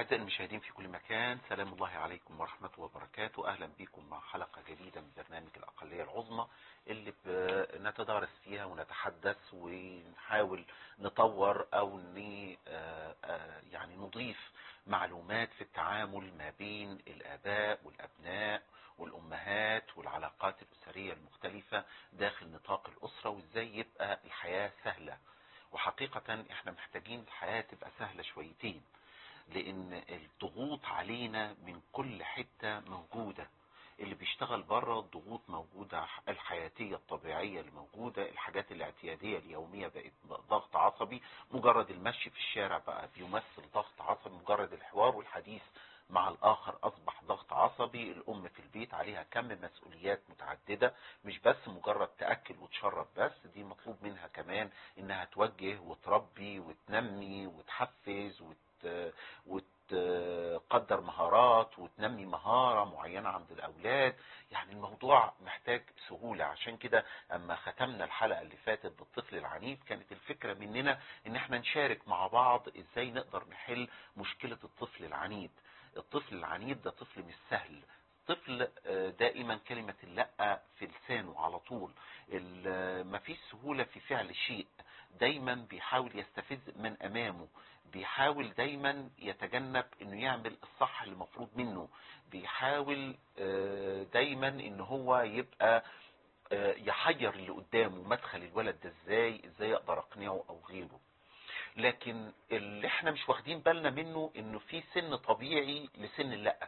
أعزائي المشاهدين في كل مكان سلام الله عليكم ورحمة وبركاته أهلا بكم مع حلقة جديدة من برنامج الأقلية العظمى اللي نتدارس فيها ونتحدث ونحاول نطور أو يعني نضيف معلومات في التعامل ما بين الآباء والأبناء والأمهات والعلاقات الأسرية المختلفة داخل نطاق الأسرة وإزاي يبقى الحياة سهلة وحقيقة احنا محتاجين الحياة تبقى سهلة شويتين لان الضغوط علينا من كل حتة موجودة اللي بيشتغل بره الضغوط موجودة الحياتية الطبيعية اللي موجودة الحاجات الاعتيادية اليومية بقت ضغط عصبي مجرد المشي في الشارع بقى بيمثل ضغط عصبي مجرد الحوار والحديث مع الآخر أصبح ضغط عصبي الأم في البيت عليها كم مسؤوليات متعددة مش بس مجرد تأكل وتشرب بس دي مطلوب منها كمان إنها توجه وتربي وتنمي وتحفز وت... وتقدر مهارات وتنمي مهارة معينة عند الأولاد يعني الموضوع محتاج سهولة عشان كده أما ختمنا الحلقة اللي فاتت بالطفل العنيف كانت الفكرة مننا إن احنا نشارك مع بعض إزاي نقدر نحل مشكلة الطفل العنيد الطفل العنيد ده طفل مش سهل طفل دائما كلمة لا في لسانه على طول مفيش سهولة في فعل شيء دايما بيحاول يستفز من امامه بيحاول دايما يتجنب انه يعمل الصح اللي مفروض منه بيحاول دايما ان هو يبقى يحير اللي قدامه مدخل الولد ده ازاي ازاي اقدر اقنعه او غيره لكن اللي احنا مش واخدين بالنا منه انه في سن طبيعي لسن اللا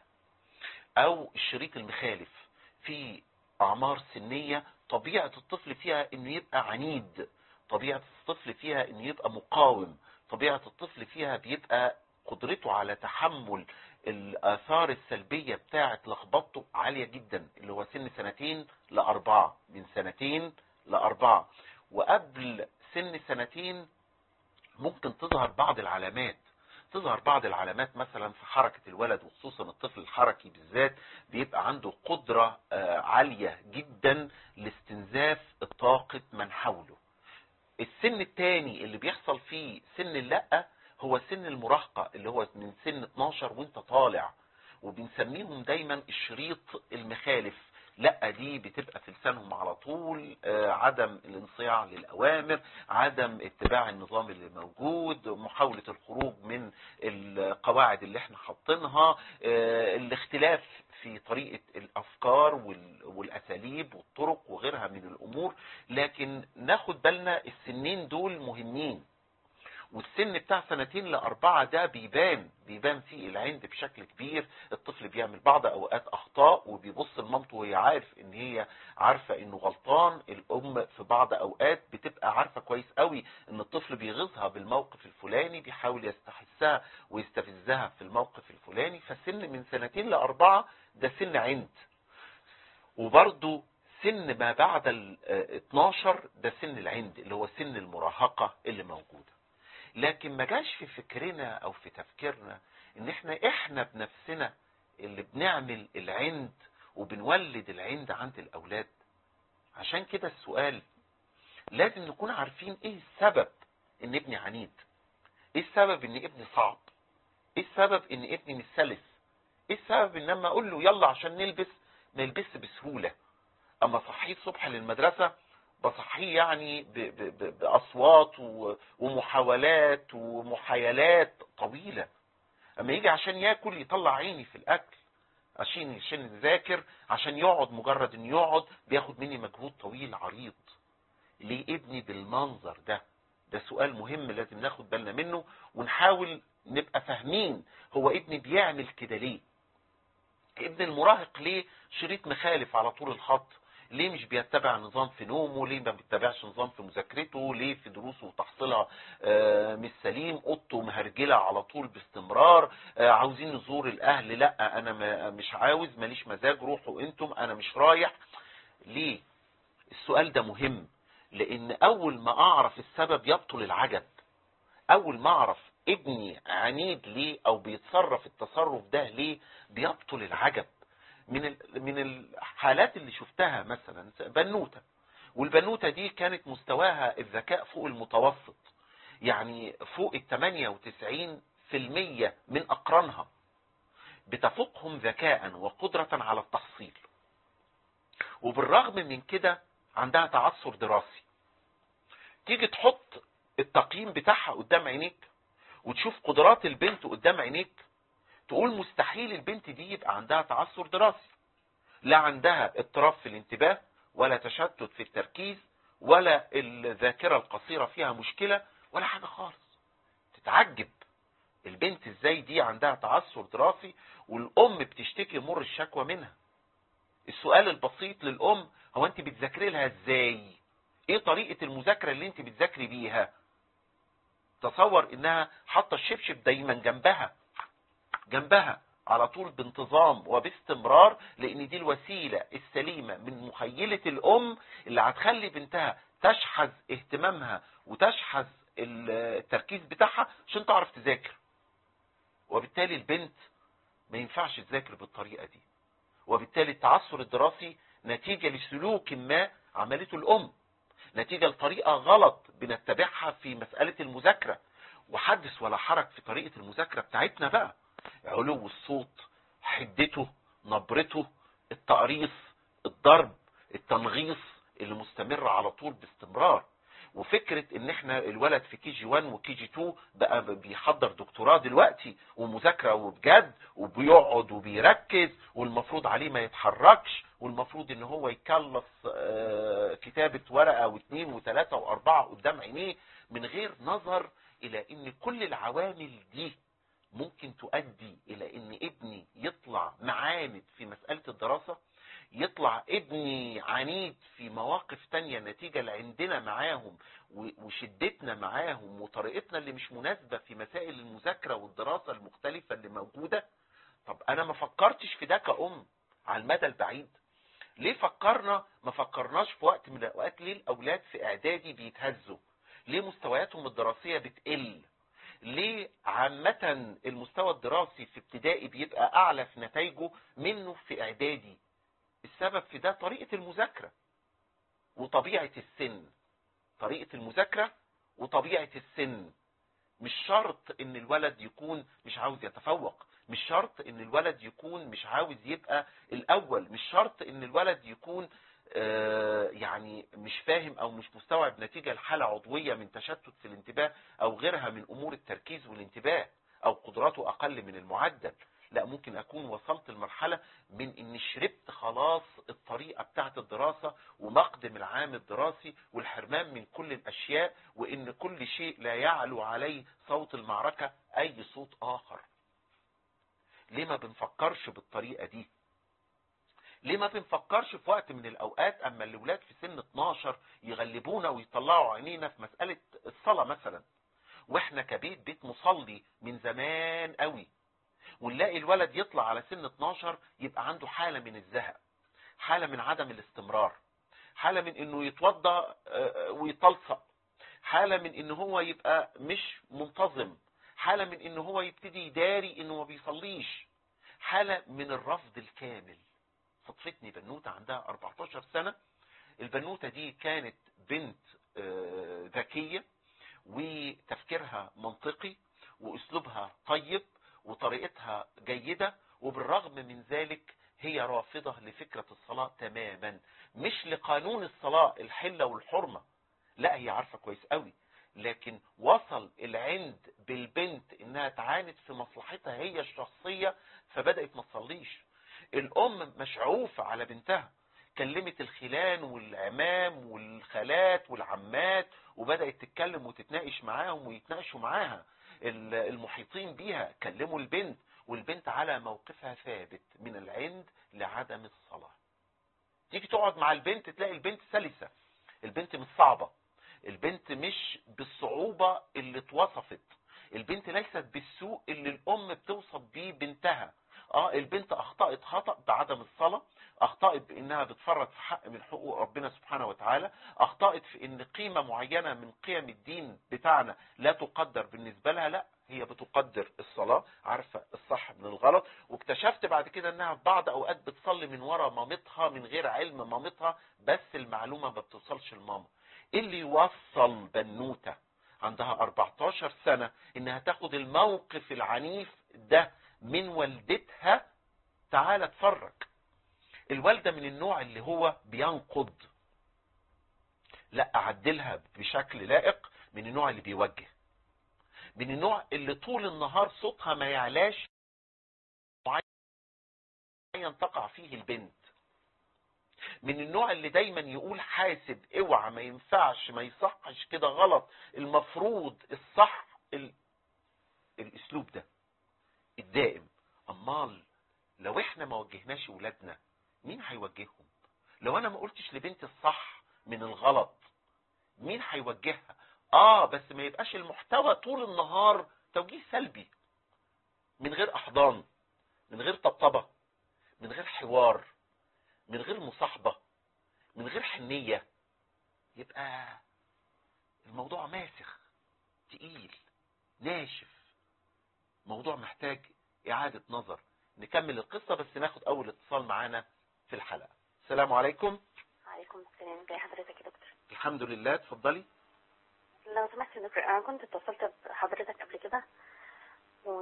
او الشريط المخالف في اعمار سنية طبيعة الطفل فيها انه يبقى عنيد طبيعة الطفل فيها انه يبقى مقاوم طبيعة الطفل فيها بيبقى قدرته على تحمل الآثار السلبية بتاعة لخبطته عالية جدا اللي هو سن سنتين لأربعة من سنتين لأربعة وقبل سن سنتين ممكن تظهر بعض العلامات تظهر بعض العلامات مثلا في حركة الولد وخصوصا الطفل الحركي بالذات بيبقى عنده قدرة عالية جدا لاستنزاف طاقة من حوله السن الثاني اللي بيحصل فيه سن اللأ هو سن المراهقة اللي هو من سن 12 وانت طالع وبنسميهم دايما الشريط المخالف لا دي بتبقى في لسانهم على طول عدم الانصياع للأوامر عدم اتباع النظام اللي موجود محاولة الخروج من القواعد اللي احنا حاطينها الاختلاف في طريقة الأفكار والأساليب والطرق وغيرها من الأمور لكن ناخد بالنا السنين دول مهمين والسن بتاع سنتين لأربعة ده بيبان بيبان فيه العند بشكل كبير الطفل بيعمل بعض أوقات أخطاء وبيبص لمامته وهي عارف إن هي عارفة إنه غلطان الأم في بعض أوقات بتبقى عارفة كويس قوي إن الطفل بيغيظها بالموقف الفلاني بيحاول يستحسها ويستفزها في الموقف الفلاني فسن من سنتين لأربعة ده سن عند وبرضه سن ما بعد ال 12 ده سن العند اللي هو سن المراهقة اللي موجودة لكن ما جاش في فكرنا او في تفكيرنا ان احنا احنا بنفسنا اللي بنعمل العند وبنولد العند عند الاولاد عشان كده السؤال لازم نكون عارفين ايه السبب ان ابني عنيد ايه السبب ان ابني صعب ايه السبب ان ابني مش سلس ايه السبب ان لما اقول له يلا عشان نلبس ما يلبسش بسهولة اما صحيه الصبح للمدرسة بصحيه يعني ب ب ب بأصوات ومحاولات ومحايلات طويلة اما يجي عشان ياكل يطلع عيني في الاكل عشان عشان يذاكر عشان يقعد مجرد انه يقعد بياخد مني مجهود طويل عريض ليه ابني بالمنظر ده ده سؤال مهم لازم ناخد بالنا منه ونحاول نبقى فاهمين هو ابني بيعمل كده ليه ابن المراهق ليه شريط مخالف على طول الخط ليه مش بيتبع نظام في نومه ليه ما بيتبعش نظام في مذاكرته ليه في دروسه وتحصيلها مش سليم اوضته مهرجله على طول باستمرار عاوزين نزور الاهل لا انا مش عاوز ماليش مزاج روحوا انتم انا مش رايح ليه السؤال ده مهم لان اول ما اعرف السبب يبطل العجب اول ما اعرف ابني عنيد ليه او بيتصرف التصرف ده ليه بيبطل العجب من من الحالات اللي شفتها مثلا بنوته والبنوته دي كانت مستواها الذكاء فوق المتوسط يعني فوق ال 98 في المية من أقرانها بتفوقهم ذكاء وقدرة على التحصيل وبالرغم من كده عندها تعثر دراسي تيجي تحط التقييم بتاعها قدام عينيك وتشوف قدرات البنت قدام عينيك تقول مستحيل البنت دي يبقى عندها تعثر دراسي لا عندها اضطراب في الانتباه ولا تشتت في التركيز ولا الذاكرة القصيرة فيها مشكلة ولا حاجة خالص تتعجب البنت ازاي دي عندها تعثر دراسي والام بتشتكي مر الشكوى منها السؤال البسيط للام هو انت بتذاكري لها ازاي ايه طريقة المذاكرة اللي انت بتذاكري بيها تصور انها حاطة الشبشب دايما جنبها جنبها على طول بانتظام وباستمرار لان دي الوسيلة السليمة من مخيلة الام اللي هتخلي بنتها تشحذ اهتمامها وتشحذ التركيز بتاعها عشان تعرف تذاكر وبالتالي البنت ما ينفعش تذاكر بالطريقة دي وبالتالي التعثر الدراسي نتيجة لسلوك ما عملته الام نتيجة لطريقة غلط بنتبعها في مسألة المذاكرة وحدث ولا حرج في طريقة المذاكرة بتاعتنا بقى علو الصوت حدته نبرته التقريص الضرب التنغيص اللي مستمر على طول باستمرار وفكرة ان احنا الولد في كي جي 1 وكي جي 2 بقى بيحضر دكتوراه دلوقتي ومذاكرة وبجد وبيقعد وبيركز والمفروض عليه ما يتحركش والمفروض ان هو يكلص كتابة ورقة واثنين وثلاثة واربعة قدام عينيه من غير نظر الى ان كل العوامل دي ممكن تؤدي الى ان ابني يطلع معاند في مسألة الدراسة يطلع ابني عنيد في مواقف تانية نتيجة لعندنا معاهم وشدتنا معاهم وطريقتنا اللي مش مناسبة في مسائل المذاكرة والدراسة المختلفة اللي موجودة طب انا ما فكرتش في ده كأم على المدى البعيد ليه فكرنا ما فكرناش في وقت من الاوقات ليه الاولاد في اعدادي بيتهزوا ليه مستوياتهم الدراسية بتقل ليه عامة المستوى الدراسي في ابتدائي بيبقى اعلى في نتائجه منه في اعدادي السبب في ده طريقة المذاكرة وطبيعة السن طريقة المذاكرة وطبيعة السن مش شرط ان الولد يكون مش عاوز يتفوق مش شرط ان الولد يكون مش عاوز يبقى الاول مش شرط ان الولد يكون آه يعني مش فاهم او مش مستوعب نتيجة لحالة عضوية من تشتت في الانتباه او غيرها من امور التركيز والانتباه او قدراته اقل من المعدل لا ممكن اكون وصلت لمرحلة من اني شربت خلاص الطريقة بتاعة الدراسة ومقدم العام الدراسي والحرمان من كل الاشياء وان كل شيء لا يعلو عليه صوت المعركة اي صوت اخر ليه ما بنفكرش بالطريقة دي ليه ما بنفكرش في وقت من الاوقات اما الاولاد في سن 12 يغلبونا ويطلعوا عينينا في مسألة الصلاة مثلا واحنا كبيت بيت مصلي من زمان قوي ونلاقي الولد يطلع على سن 12 يبقى عنده حالة من الزهق حالة من عدم الاستمرار حالة من انه يتوضى ويتلصق حالة من ان هو يبقى مش منتظم حالة من ان هو يبتدي يداري انه ما بيصليش حالة من الرفض الكامل صدفتني بنوتة عندها 14 سنة البنوتة دي كانت بنت ذكية وتفكيرها منطقي واسلوبها طيب وطريقتها جيدة وبالرغم من ذلك هي رافضة لفكرة الصلاة تماما مش لقانون الصلاة الحلة والحرمة لا هي عارفة كويس قوي لكن وصل العند بالبنت انها تعاند في مصلحتها هي الشخصية فبدأت ما تصليش الام مشعوفة على بنتها كلمت الخلان والعمام والخالات والعمات وبدأت تتكلم وتتناقش معاهم ويتناقشوا معاها المحيطين بيها كلموا البنت والبنت على موقفها ثابت من العند لعدم الصلاة تيجي تقعد مع البنت تلاقي البنت سلسة البنت مش صعبة البنت مش بالصعوبة اللي اتوصفت البنت ليست بالسوء اللي الام بتوصف بيه بنتها اه البنت اخطأت خطأ بعدم الصلاة اخطأت بانها بتفرط في حق من حقوق ربنا سبحانه وتعالى اخطأت في ان قيمة معينة من قيم الدين بتاعنا لا تقدر بالنسبة لها لا هي بتقدر الصلاة عارفة الصح من الغلط واكتشفت بعد كده انها في بعض اوقات بتصلي من ورا مامتها من غير علم مامتها بس المعلومة ما بتوصلش لماما ايه اللي يوصل بنوتة عندها 14 سنة انها تاخد الموقف العنيف ده من والدتها تعال اتفرج الوالدة من النوع اللي هو بينقض لا اعدلها بشكل لائق من النوع اللي بيوجه من النوع اللي طول النهار صوتها ما يعلاش معين تقع فيه البنت من النوع اللي دايما يقول حاسب اوعى ما ينفعش ما يصحش كده غلط المفروض الصح ال... الاسلوب ده الدائم امال لو احنا ما وجهناش ولادنا مين هيوجههم لو انا ما قلتش لبنت الصح من الغلط مين هيوجهها اه بس ما يبقاش المحتوى طول النهار توجيه سلبي من غير احضان من غير طبطبه من غير حوار من غير مصاحبه من غير حنيه يبقى الموضوع ماسخ تقيل ناشف موضوع محتاج اعاده نظر نكمل القصه بس ناخد اول اتصال معانا في الحلقه السلام عليكم عليكم السلام ازي حضرتك يا دكتور الحمد لله اتفضلي لو سمحت يا دكتور انا كنت اتصلت بحضرتك قبل كده و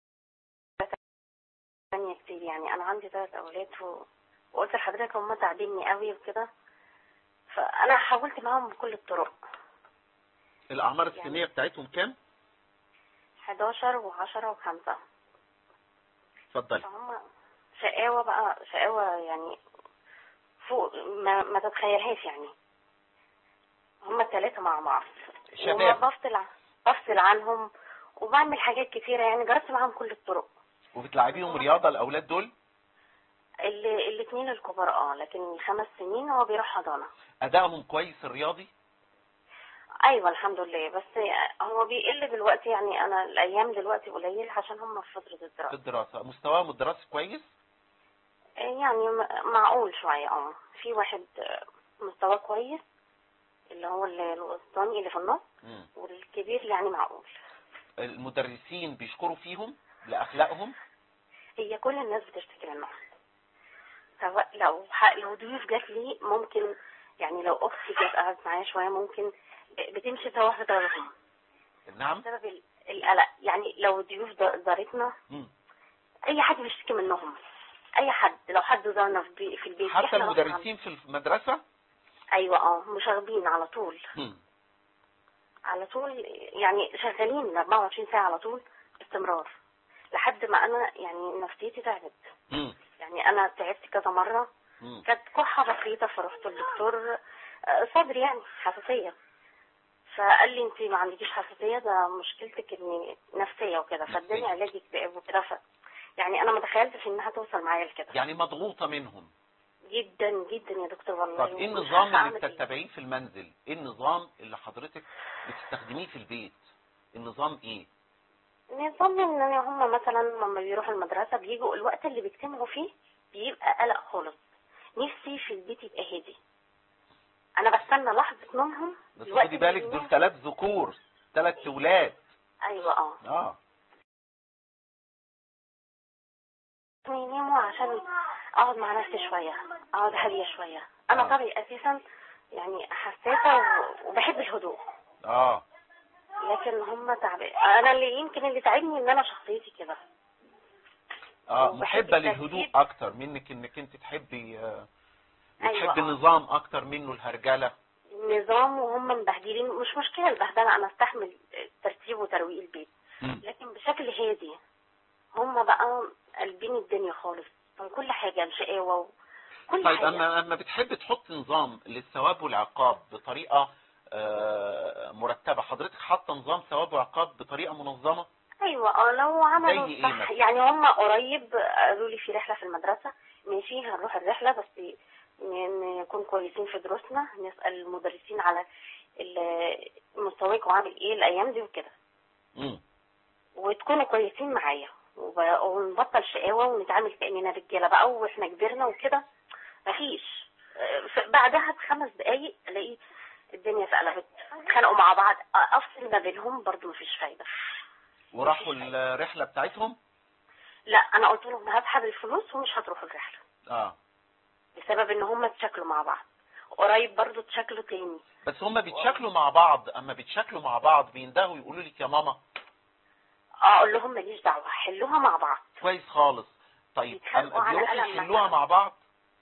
ثانية كتير يعني انا عندي ثلاث اولاد و... وقلت لحضرتك هم تعبيني قوي وكده فانا حاولت معاهم بكل الطرق الاعمار يعني- السنيه بتاعتهم كام 11 و10 و5 اتفضلي فهم شقاوة بقى شقاوة يعني فوق ما, ما تتخيلهاش يعني هم الثلاثة مع بعض شباب. وما بفصل ع- بفصل عنهم وبعمل حاجات كتيرة يعني جربت معاهم كل الطرق وبتلعبيهم رياضه الاولاد دول ال- الاثنين الكبار اه لكن الخمس سنين هو بيروح حضانة ادائهم كويس الرياضي ايوه الحمد لله بس هو بيقل دلوقتي يعني انا الايام دلوقتي قليل عشان هم في فترة في الدراسة الدراسه مستواهم الدراسي كويس يعني م- معقول شوية اه في واحد آه، مستواه كويس اللي هو اللي الوسطاني اللي في النص مم. والكبير يعني معقول المدرسين بيشكروا فيهم لاخلاقهم هي كل الناس بتشتكي منهم سواء لو ح- لو ضيوف جات لي ممكن يعني لو اختي جت قعدت معايا شويه ممكن بتمشي سوا في دارهم نعم بسبب ال- القلق يعني لو الضيوف دا- زارتنا مم. اي حد بيشتكي منهم اي حد لو حد زارنا في بي- في البيت حتى إحنا المدرسين في المدرسه مثلاً- ايوه اه مشاغبين على طول مم. على طول يعني شغالين 24 ساعه على طول باستمرار لحد ما انا يعني نفسيتي تعبت مم. يعني انا تعبت كذا مره مم. كانت كحة بسيطة فرحت للدكتور آه، صدري يعني حساسية فقال لي انت ما عندكيش حساسية ده مشكلتك ان نفسية وكده فاداني نفسية. علاج اكتئاب وكده ف يعني انا ما تخيلتش انها توصل معايا لكده يعني مضغوطه منهم جدا جدا يا دكتور والله طب ايه ومش النظام عارفة اللي أعمل إيه. بتتبعيه في المنزل ايه النظام اللي حضرتك بتستخدميه في البيت النظام ايه نظام ان هم مثلا لما بيروحوا المدرسة بيجوا الوقت اللي بيجتمعوا فيه بيبقى قلق خالص نفسي في البيت يبقى هادي انا بستنى لحظة نومهم بس الوقت خدي اللي بالك بينام- دول ثلاث ذكور ثلاث ولاد ايوه اه اه يناموا عشان اقعد مع نفسي شوية اقعد هادية شوية انا آه. طبعي اساسا يعني حساسة و- وبحب الهدوء اه لكن هم تعبان انا اللي يمكن اللي تعبني ان انا شخصيتي كده اه وبحب محبه الترتيب. للهدوء اكتر منك انك انت تحبي آه أيوة، بتحبي آه. النظام اكتر منه الهرجله النظام وهم مبهدلين مش مشكلة البهدلة انا استحمل ترتيب وترويق البيت مم. لكن بشكل هادي هم بقى قلبين الدنيا خالص من كل حاجة الشقاوة وكل طيب حاجة اما اما بتحب تحط نظام للثواب والعقاب بطريقه آه مرتبه حضرتك حاطه نظام ثواب وعقاب بطريقه منظمه ايوه اه لو عملوا زي إيه صح مثلا؟ يعني هم قريب قالوا لي في رحله في المدرسه ماشي هنروح الرحله بس ن- نكون كويسين في دروسنا نسال المدرسين على ال- مستواكم عامل ايه الايام دي وكده مم. وتكونوا كويسين معايا وب- ونبطل شقاوه ونتعامل كاننا رجاله بقى واحنا كبرنا وكده مفيش آه، ف- بعدها بخمس دقايق الاقي الدنيا اتقلبت اتخانقوا مع بعض افصل ما بينهم برضو مفيش فايده وراحوا الرحله بتاعتهم لا انا قلت لهم هسحب الفلوس ومش هتروحوا الرحله اه بسبب ان هم اتشكلوا مع بعض قريب برضو اتشكلوا تاني بس هما بيتشكلوا مع بعض اما بيتشكلوا مع بعض بيندهوا يقولوا لك يا ماما اه اقول لهم ماليش دعوه حلوها مع بعض كويس خالص طيب بيتخانقوا أما على بيروحوا قلم يحلوها مثلاً. مع بعض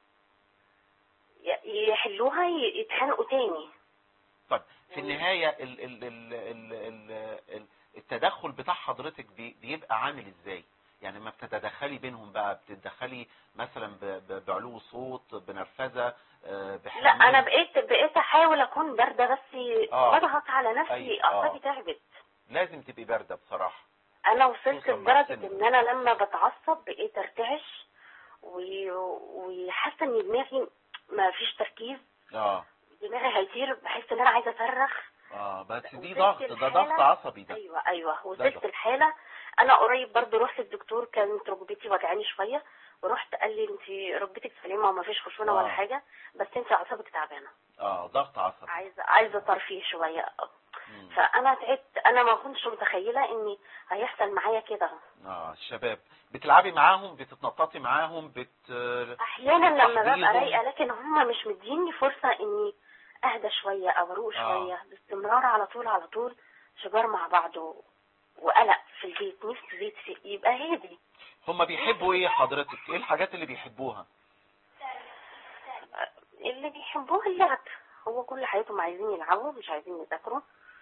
ي- يحلوها ي- يتخانقوا تاني طيب في النهاية ال ال ال ال ال ال التدخل بتاع حضرتك بي- بيبقى عامل ازاي يعني لما بتتدخلي بينهم بقى بتتدخلي مثلا ب- ب- بعلو صوت بنرفزة آه، لا بحنين انا بقيت بقيت احاول اكون بارده بس آه. بضغط على نفسي أي- آه. اعصابي تعبت لازم تبقي باردة بصراحة انا وصلت خصوصاً مع لدرجه السن. ان انا لما بتعصب بقيت ارتعش و- وحاسه ان دماغي ما فيش تركيز اه دماغي هيطير بحس ان انا عايزه اصرخ اه بس دي وصلت ضغط ده الحالة- ضغط عصبي ده ايوه ايوه ده وصلت ضغط. الحاله انا قريب برضو رحت الدكتور كانت ركبتي وجعاني شويه ورحت قال لي انت ركبتك سليمه وما فيش خشونه ولا آه. حاجه بس انت اعصابك تعبانه اه ضغط عصبي عايزه عايزه ترفيه شويه مم. فانا تعبت انا ما كنتش متخيله اني هيحصل معايا كده اه الشباب بتلعبي معاهم بتتنططي معاهم بت احيانا لما ببقى بتصاحبيهم؟ رايقه لكن هم مش مديني فرصه اني اهدى شويه او اروق آه. شويه باستمرار على طول على طول شجار مع بعض و- وقلق في البيت نفسي البيت في- يبقى هادي هم بيحبوا ايه حضرتك ايه الحاجات اللي بيحبوها اللي بيحبوه اللعب هو كل حياتهم عايزين يلعبوا مش عايزين يذاكروا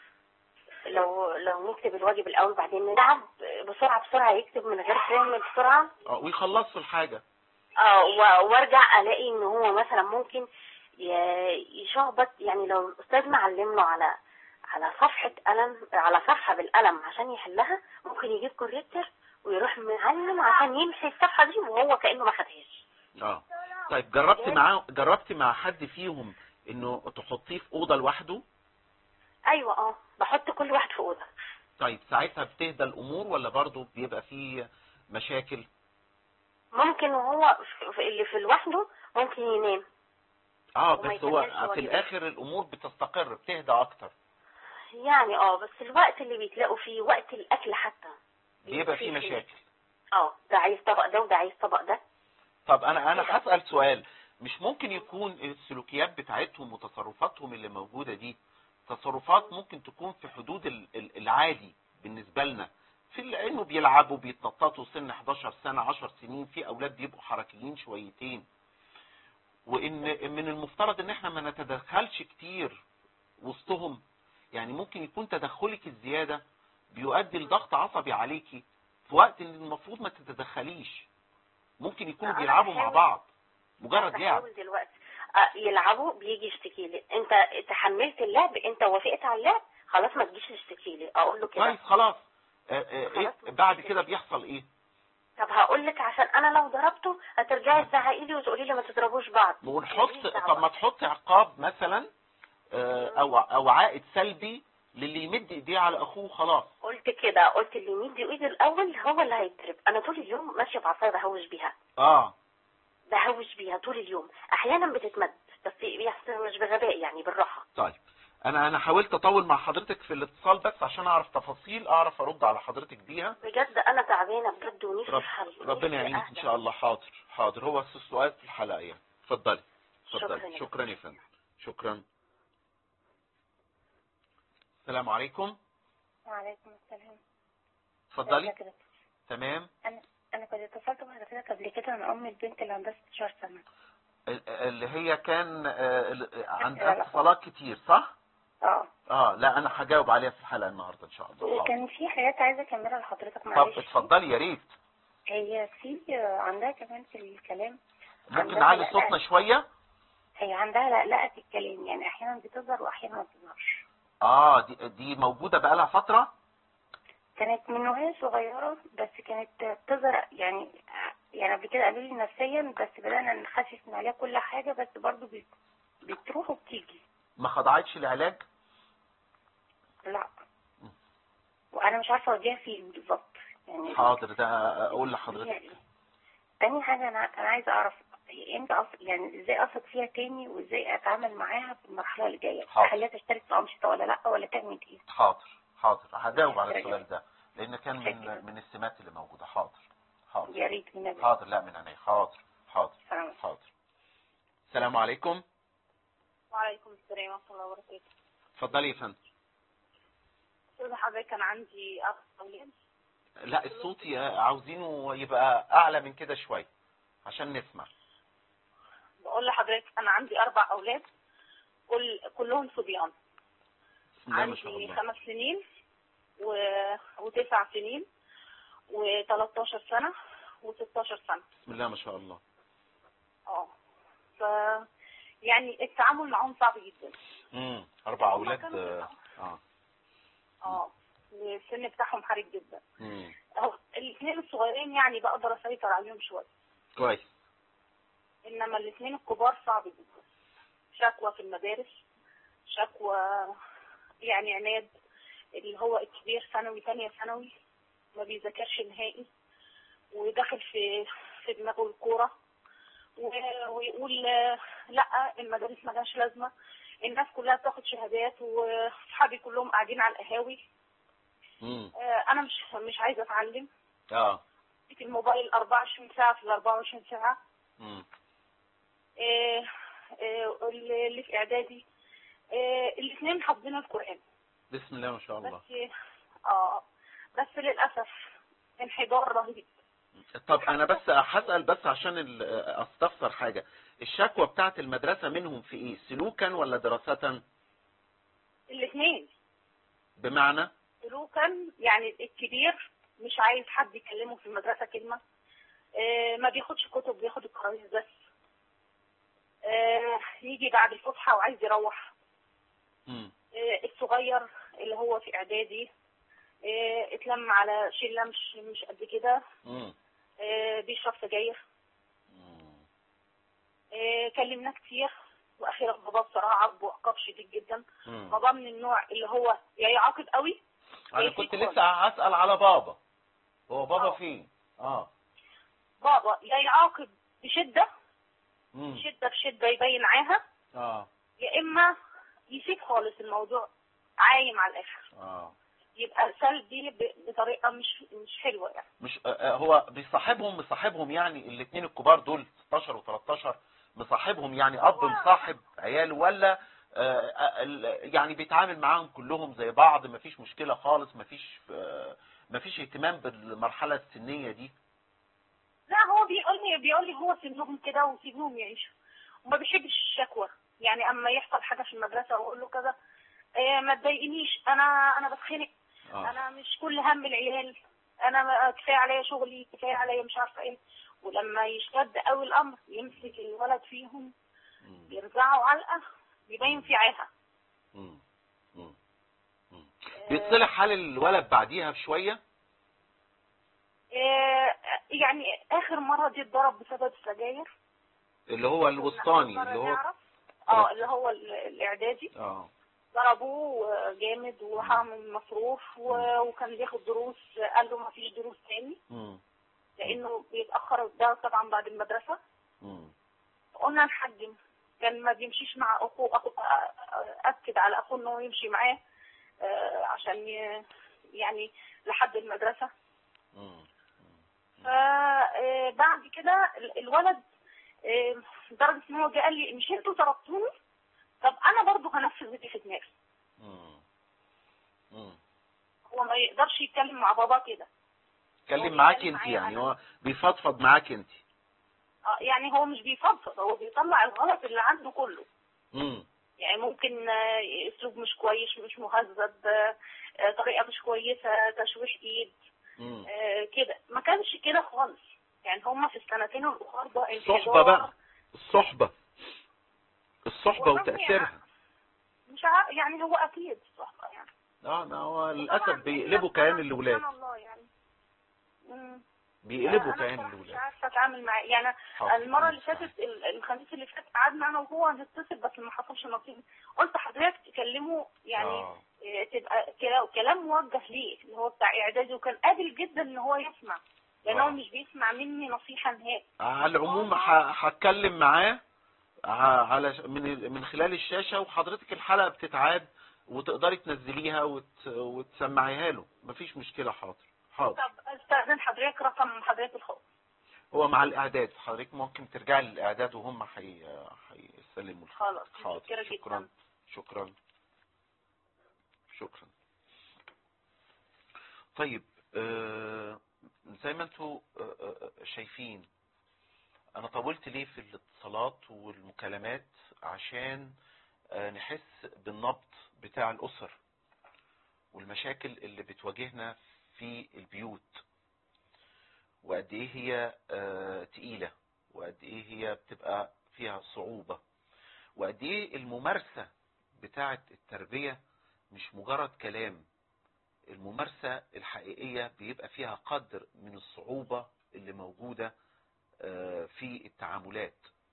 لو لو نكتب الواجب الاول بعدين نلعب بسرعه بسرعه يكتب من غير فهم بسرعه اه ويخلصوا الحاجة اه و- وارجع الاقي ان هو مثلا ممكن ي- يشخبط يعني لو الاستاذ معلم له على على صفحه قلم على صفحه بالقلم عشان يحلها ممكن يجيب كوريكتور ويروح معلم عشان يمحي الصفحه دي وهو كانه ما خدهاش اه طيب جربت معاه جربت مع حد فيهم انه تحطيه في اوضه لوحده ايوه اه بحط كل واحد في اوضه طيب ساعتها بتهدى الامور ولا برضه بيبقى فيه مشاكل ممكن وهو في- في- اللي في لوحده ممكن ينام اه وما بس هو يكملش في واجبات. الاخر الامور بتستقر بتهدى اكتر يعني اه بس الوقت اللي بيتلاقوا فيه وقت الاكل حتى بيبقى فيه فيه مشاكل اه ده عايز طبق ده وده عايز طبق ده طب انا انا كده. هسأل سؤال مش ممكن يكون السلوكيات بتاعتهم وتصرفاتهم اللي موجودة دي تصرفات ممكن تكون في حدود ال- ال- العادي بالنسبة لنا في ال- انه بيلعبوا بيتنططوا سن 11 سنة 10 سنين في اولاد بيبقوا حركيين شويتين وان من المفترض ان احنا ما نتدخلش كتير وسطهم يعني ممكن يكون تدخلك الزيادة بيؤدي لضغط عصبي عليكي في وقت ان المفروض ما تتدخليش ممكن يكونوا أنا بيلعبوا مع بحاول- بعض مجرد أنا لعب بحاول دلوقتي آه، يلعبوا بيجي يشتكي لي انت تحملت اللعب انت وافقت على اللعب خلاص ما تجيش تشتكي لي اقول له كده كويس خلاص آه، آه، خلاص إيه بعد كده بيحصل ايه طب هقول لك عشان انا لو ضربته هترجعي تزعقي لي وتقولي لي ما تضربوش بعض ونحط ماليش دعوة. طب ما تحط عقاب مثلا آه، او او عائد سلبي للي يمد ايديه على اخوه خلاص قلت كده قلت اللي يمد ايده الاول هو اللي هيتضرب انا طول اليوم ماشيه بعصايه بهوش بيها اه بهوش بيها طول اليوم احيانا بتتمد بس بيحصل مش بغباء يعني بالراحه طيب انا انا حاولت اطول مع حضرتك في الاتصال بس عشان اعرف تفاصيل اعرف ارد على حضرتك بيها بجد انا تعبانه بجد ونفسي رب في حل ربنا نفسي يعينك ان أهدى. شاء الله حاضر حاضر هو السؤال في الحلقه يعني اتفضلي شكراً اتفضلي يا شكرا يا فندم شكرا السلام عليكم وعليكم السلام اتفضلي ازيك يا دكتور؟ تمام انا انا كنت اتصلت بحضرتك قبل كده انا ام البنت اللي عندها 16 سنه ال- اللي هي كان آه، ال- عندها العلاقات. اتصالات كتير صح؟ اه اه لا انا هجاوب عليها في الحلقه النهارده ان شاء الله حاضر. وكان في حاجات عايزه اكملها لحضرتك طب معلش اتفضلي يا ريت هي في عندها كمان في الكلام ممكن عندها نعلي لقلقة. صوتنا شويه هي عندها لقلقه في الكلام يعني احيانا بتظهر واحيانا ما بتظهرش اه دي دي موجوده بقالها فتره كانت من وهي صغيره بس كانت بتظهر يعني يعني قبل كده قالوا لي نفسيا بس بدانا نخفف من عليها كل حاجه بس برضه بت- بتروح وبتيجي ما خضعتش لعلاج لا وانا مش عارفه اوديها فين بالظبط يعني حاضر ده اقول لحضرتك هي- تاني حاجة أنا أنا عايزة أعرف أنت أص... يعني إزاي أثق فيها تاني وإزاي أتعامل معاها في المرحلة اللي جاية حاضر. أخليها تشترك في أنشطة ولا لأ ولا تعمل إيه حاضر حاضر هجاوب على السؤال ده لان كان شكراً. من من السمات اللي موجوده حاضر حاضر يا ريت النبي حاضر لا من عينيا حاضر حاضر سلام. حاضر السلام عليكم وعليكم السلام ورحمة الله وبركاته اتفضلي يا فندم أستاذ حضرتك كان عندي أخ أولاد لا الصوت ي- عاوزينه يبقى اعلى من كده شويه عشان نسمع بقول لحضرتك أنا عندي أربع أولاد كل كلهم صبيان بسم الله ما شاء عندي الله خمس سنين و... وتسع سنين و13 سنة و16 سنة بسم الله ما شاء الله اه ف يعني التعامل معاهم صعب جدا امم اربع هما اولاد كانوا اه اه اه السن بتاعهم حرج جدا امم اهو الاثنين الصغيرين يعني بقدر اسيطر عليهم شويه كويس انما الاثنين الكبار صعب جدا شكوى في المدارس شكوى يعني عناد اللي هو الكبير ثانوي تانية ثانوي ما بيذاكرش نهائي وداخل في في دماغه الكورة و- ويقول آه، لا المدارس ملهاش لازمة الناس كلها بتاخد شهادات واصحابي كلهم قاعدين على القهاوي امم آه، انا مش مش عايزة اتعلم اه في الموبايل 24 ساعة في ال 24 ساعة امم آه، آه، اللي في اعدادي آه، الاثنين حافظين القرآن بسم الله ما شاء الله بس اه بس للاسف انحدار رهيب طب انا بس هسأل بس عشان ال- استفسر حاجة الشكوى بتاعت المدرسة منهم في ايه سلوكا ولا دراسة الاثنين بمعنى سلوكا يعني الكبير مش عايز حد يكلمه في المدرسة كلمة آه، ما بياخدش كتب بياخد الكراريس بس آه، يجي بعد الفسحة وعايز يروح امم آه، الصغير اللي هو في اعدادي آه، اتلم على شلة مش مش قد كده امم آه، بيشرب سجاير آه، كلمناه كتير واخيرا بابا بصراحه عاقبه عقاب شديد جدا امم بابا من النوع اللي هو يا يعاقب قوي انا يسيب كنت خالص. لسه هسأل على بابا هو بابا آه. فين اه بابا يا يعاقب بشده امم شده بشده يبين معاها اه يا اما يسيب خالص الموضوع عايم على الاخر اه يبقى سلبي ب- بطريقه مش مش حلوه يعني مش آه، آه، هو بيصاحبهم مصاحبهم يعني الاثنين الكبار دول 16 و13 مصاحبهم يعني اب هو- مصاحب عياله ولا آه، آه، ال- يعني بيتعامل معاهم كلهم زي بعض مفيش مشكلة خالص مفيش آه، مفيش اهتمام بالمرحلة السنية دي لا هو بيقول لي بيقول لي هو سيبهم كده وسيبهم يعيشوا وما بيحبش الشكوى يعني اما يحصل حاجه في المدرسه واقول له كذا إيه ما تضايقنيش انا انا بتخنق اه انا مش كل هم العيال انا ما- كفايه عليا شغلي كفايه عليا مش عارفه ايه ولما يشتد قوي الامر يمسك الولد فيهم مم. يرزعه علقه يبين في عاهه مم. مم. مم. بيتصلح حال الولد بعديها بشوية إيه يعني اخر مره دي اتضرب بسبب السجاير اللي هو الوسطاني كنا أول اللي مرة هو نعرف. اه اللي هو ال- الاعدادي اه ضربوه جامد وحرم من المصروف و- وكان بياخد دروس قال له ما فيش دروس تاني مم. لانه بيتاخر ده طبعا بعد المدرسه مم. قلنا نحجم كان ما بيمشيش مع اخوه أخو اكد على اخوه انه يمشي معاه آه، عشان ي- يعني لحد المدرسه مم. فبعد كده ال- الولد آه، لدرجه ان هو جه قال لي مش انتوا ضربتوني طب انا برضه هنفذ اللي في دماغي مم. مم. هو ما يقدرش يتكلم مع بابا كده اتكلم هو معاك بيتكلم انت معايا يعني أنا. هو بيفضفض معاك انت آه، يعني هو مش بيفضفض هو بيطلع الغلط اللي عنده كله امم يعني ممكن آه، اسلوب مش كويس مش مهذب آه، آه، طريقه مش كويسه تشويش ايد امم آه، كده ما كانش كده خالص يعني هما في السنتين الاخر ده الصحبة بقى الصحبة الصحبة والله وتأثيرها مش عارف يعني هو اكيد الصحبه يعني اه ما هو طبعاً للأسف هي بيقلبوا سبحان- كيان الأولاد سبحان الله يعني مم. بيقلبوا أنا كيان بصراحة مش الأولاد عارفه اتعامل معاه يعني حاضر، المره اللي أنا فاتت ال- الخميس اللي فات قعدنا انا وهو نتصل بس ما حصلش نصيب قلت حضرتك تكلمه يعني آه. إيه، تبقى كلا- كلام موجه ليه اللي هو بتاع اعدادي وكان قابل جدا ان هو يسمع لان هو آه. مش بيسمع مني نصيحه نهائي على العموم ه- هتكلم معاه ع- على ش- من ال- من خلال الشاشة وحضرتك الحلقة بتتعاد وتقدري تنزليها وت... وتسمعيها له مفيش مشكلة حاضر حاضر طب استاذن حضرتك رقم حضرتك الخاص هو مع الإعداد حضرتك ممكن ترجعي للإعداد وهم حي... حي... سلموا الخير. خلاص حاضر متشكرة شكرا جدا شكرا شكرا طيب آه زي ما انتوا آه آه شايفين انا طولت ليه في الاتصالات والمكالمات عشان آه نحس بالنبض بتاع الاسر والمشاكل اللي بتواجهنا في البيوت وقد ايه هي آه تقيلة وقد ايه هي بتبقى فيها صعوبة وقد ايه الممارسة بتاعة التربية مش مجرد كلام الممارسة الحقيقية بيبقى فيها قدر من الصعوبة اللي موجودة آه، في التعاملات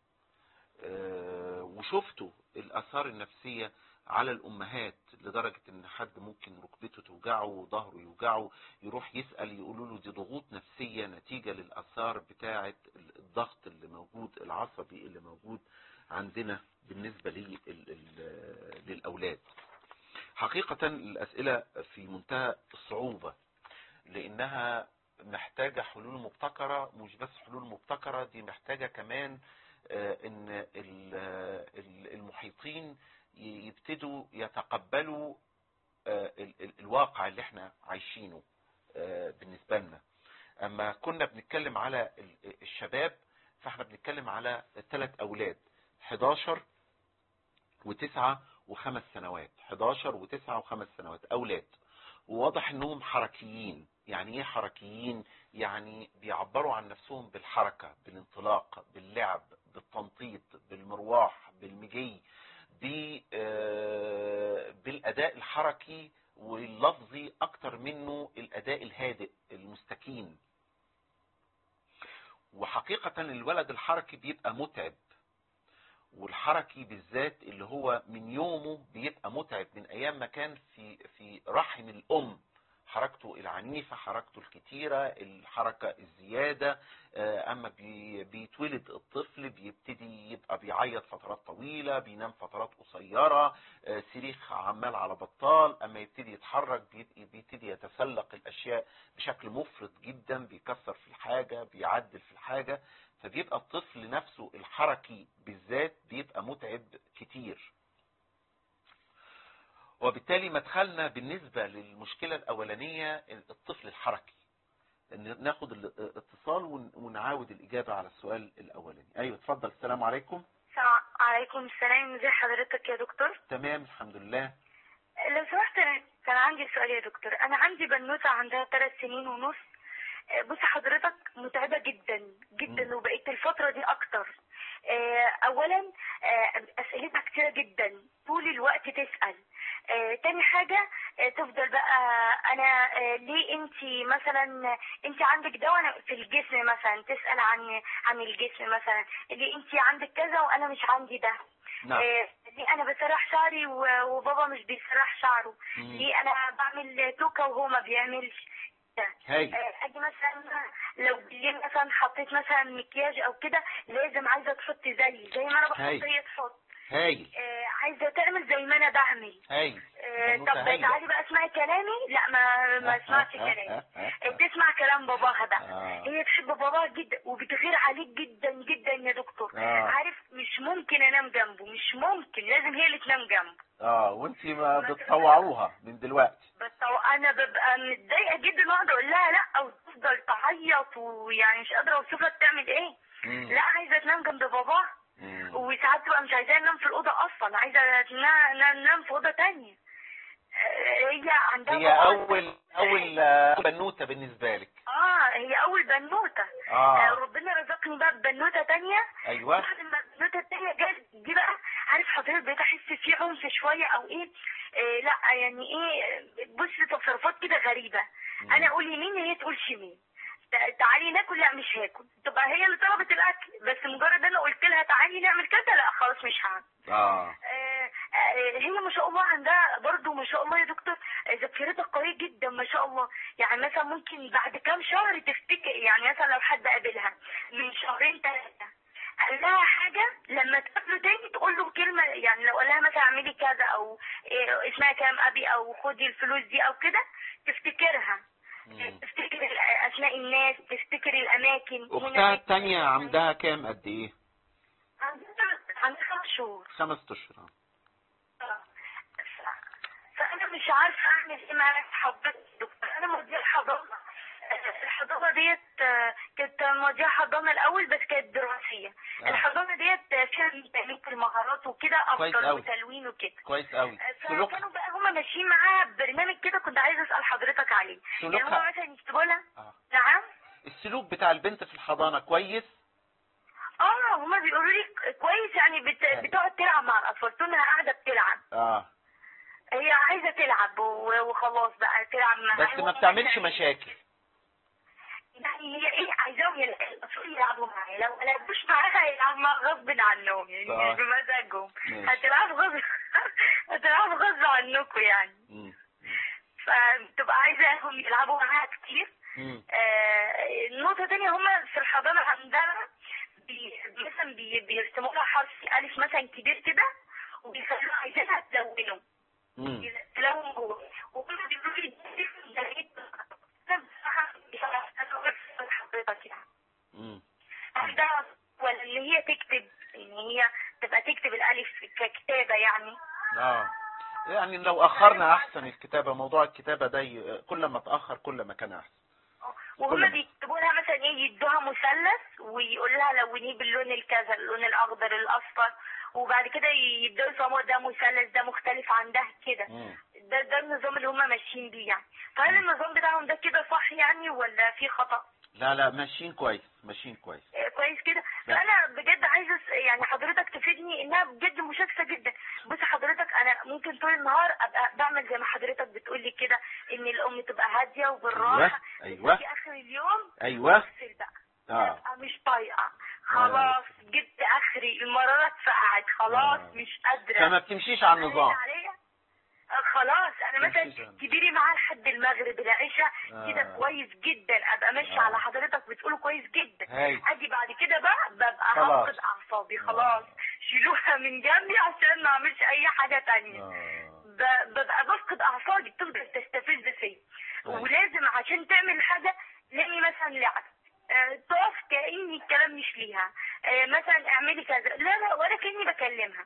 آه، وشفتوا الآثار النفسية على الأمهات لدرجة إن حد ممكن ركبته توجعه وظهره يوجعه يروح يسأل يقولوا له دي ضغوط نفسية نتيجة للآثار بتاعة الضغط اللي موجود العصبي اللي موجود عندنا بالنسبة لي ال- ال- للأولاد حقيقة الأسئلة في منتهى الصعوبة لأنها محتاجة حلول مبتكرة مش بس حلول مبتكرة دي محتاجة كمان آه، ان ال- ال- المحيطين ي- يبتدوا يتقبلوا آه، ال- ال- الواقع اللي احنا عايشينه آه، بالنسبة لنا اما كنا بنتكلم على ال- الشباب فاحنا بنتكلم على ثلاث اولاد 11 وتسعة وخمس سنوات 11 وتسعة وخمس سنوات اولاد وواضح انهم حركيين يعني ايه حركيين يعني بيعبروا عن نفسهم بالحركة بالانطلاق باللعب بالتنطيط بالمرواح بالمجي ب- آه، بالاداء الحركي واللفظي اكتر منه الاداء الهادئ المستكين وحقيقة الولد الحركي بيبقى متعب والحركي بالذات اللي هو من يومه بيبقى متعب من ايام ما كان في في رحم الام حركته العنيفة حركته الكتيرة الحركة الزيادة آه، اما بي- بيتولد الطفل بيبتدي يبقى بيعيط فترات طويلة بينام فترات قصيرة آه، صريخ عمال على بطال اما يبتدي يتحرك بيبقى- بيبتدي يتسلق الاشياء بشكل مفرط جدا بيكسر في الحاجة بيعدل في الحاجة فبيبقى الطفل نفسه الحركي بالذات بيبقى متعب كتير وبالتالي مدخلنا بالنسبة للمشكلة الأولانية الطفل الحركي إن ناخد الاتصال ون- ونعاود الإجابة على السؤال الأولاني أيوة اتفضل السلام عليكم عليكم السلام ازي حضرتك يا دكتور تمام الحمد لله لو سمحت أنا كان عندي سؤال يا دكتور انا عندي بنوته عندها ثلاث سنين ونص آه، بص حضرتك متعبه جدا جدا مم. وبقيت الفتره دي اكتر آه، اولا آه، اسئلتها كتيره جدا طول الوقت تسال آه، تاني حاجة آه، تفضل بقى أنا آه، ليه أنت مثلا أنت عندك ده وأنا في الجسم مثلا تسأل عن عن الجسم مثلا ليه أنت عندك كذا وأنا مش عندي ده نعم آه، ليه انا بسرح شعري و- وبابا مش بيسرح شعره مم. ليه انا بعمل توكة وهو ما بيعملش ده هاي آه، اجي مثلا لو بالليل مثلا حطيت مثلا مكياج او كده لازم عايزه تحط زيي زي ما انا بحط هاي. هي تحط هاي آه، عايزه تعمل زي ما انا بعمل هاي آه، بنوتة طب هايلة. تعالي بقى اسمعي كلامي لا ما ما اسمعش كلامي آه، تسمع كلام باباها بقى آه. هي تحب باباها جدا وبتغير عليك جدا جدا يا دكتور آه. عارف مش ممكن انام جنبه مش ممكن لازم هي اللي تنام جنبه اه وانت ما بتطوعوها من دلوقتي بس هو انا ببقى متضايقه جدا واقعد اقول لها لا وتفضل تعيط ويعني مش قادره اوصفها بتعمل ايه مم. لا عايزه تنام جنب باباها مم. وساعات تبقى مش عايزاها تنام في الاوضه اصلا عايزه تنا- ننام في اوضه تانية آه، هي عندها هي باباها- اول اول آه، بنوتة بالنسبة لك اه هي اول بنوته اه ربنا رزقني بقى ببنوته تانية ايوه بعد ما البنوته التانية جت دي بقى عارف حضرتك بقيت احس في عنف شويه او ايه آه لا يعني ايه بص تصرفات كده غريبه مم. انا اقول يمين هي تقول شمال تع- تعالي ناكل لا مش هاكل تبقى هي اللي طلبت الاكل بس مجرد انا قلت لها تعالي نعمل كذا لا خلاص مش هعمل اه آه، آه، هي ما شاء الله عندها برضو ما شاء الله يا دكتور آه، ذاكرتها قوية جدا ما شاء الله يعني مثلا ممكن بعد كام شهر تفتكر يعني مثلا لو حد قابلها من شهرين ثلاثة قال لها حاجة لما تقابله تاني تقول له كلمة يعني لو قال لها مثلا اعملي كذا او إيه، اسمعي كلام ابي او خدي الفلوس دي او كده تفتكرها مم. تفتكر اسماء الناس تفتكر الاماكن اختها هنا- التانية عندها كام قد ايه عندها عندها خمس شهور خمس اشهر آه. ف- فانا مش عارفه اعمل ايه مع حضرتك دكتور انا موديها الحضانه آه، الحضانه ديت آه، كانت موديها حضانه الاول بس كانت دراسيه آه. الحضانه ديت آه، فيها تنميه المهارات وكده كويس افضل أوي. وتلوين وكده كويس قوي سلوك فكانوا بقى هما ماشيين معاها برنامج كده كنت عايزه اسال حضرتك عليه يعني سلوكها- هما مثلا يكتبوا لها آه. نعم السلوك بتاع البنت في الحضانة كويس اه هما بيقولوا لي كويس يعني بت... بتقعد تلعب مع الاطفال طول انها قاعده بتلعب اه هي عايزه تلعب و- وخلاص بقى تلعب معاهم بس ما بتعملش مشاكل يعني هي ايه عايزاهم يل- الاطفال يلعبوا معايا لو ما لعبوش معاها هيلعبوا معاها غصب عنهم يعني آه. مش بمزاجهم ماشي. هتلعبوا غصب هتلعبوا غصب عنكم يعني مم. فبتبقى عايزاهم يلعبوا معاها كتير مم. آه، النقطة تانية هما في الحضانة عندنا بي مثلا بي بيرسموا لها حرف ألف مثلا كبير كده وبيخلوها عايزينها تلونه مم. تلون جوه وكنا بيقولوا لي دي ده ايه أنا بصراحة مش عارفة أنا أقول لحضرتك يعني مم. هل ده ولا إن هي تكتب إن هي تبقى تكتب الألف ككتابة يعني اه يعني لو اخرنا احسن الكتابة موضوع الكتابة ده ي- كل ما اتأخر كل ما كان احسن وهما كل- بيكتبوا لها مثلا ايه يدوها مثلث ويقول لها لونيه باللون الكذا اللون الاخضر الاصفر وبعد كده يبداوا يفهموا ده مثلث ده مختلف عن ده كده مم. ده ده النظام اللي هما ماشيين بيه يعني فهل النظام بتاعهم ده كده صح يعني ولا في خطأ؟ لا لا ماشيين كويس ماشيين كويس آه، كويس كده لا. فانا بجد عايزه أس- يعني حضرتك تفيدني انها بجد مشاكسه جدا بص حضرتك انا ممكن طول النهار ابقى بعمل زي ما حضرتك بتقول لي كده ان الام تبقى هاديه وبالراحه أيوة. في اخر اليوم ايوه افصل بقى اه ابقى مش طايقه خلاص جبت اخري المرارة فقعت خلاص آه. مش قادره فما بتمشيش على النظام عليا آه، خلاص انا مفيش مثلا يعني. كبيري معاه لحد المغرب العشاء آه. كده كويس جدا ابقى ماشيه آه. على حضرتك بتقوله كويس جدا هاي اجي بعد كده بقى ببقى خلاص. هفقد اعصابي خلاص شيلوها من جنبي عشان ما اعملش اي حاجه تانية آه. ب- ببقى بفقد اعصابي بتفضل تستفز فيا أيوة. ولازم عشان تعمل حاجه لاني مثلا لعب آه، تقف كاني الكلام مش ليها آه، مثلا اعملي كذا لا لا ولا كاني بكلمها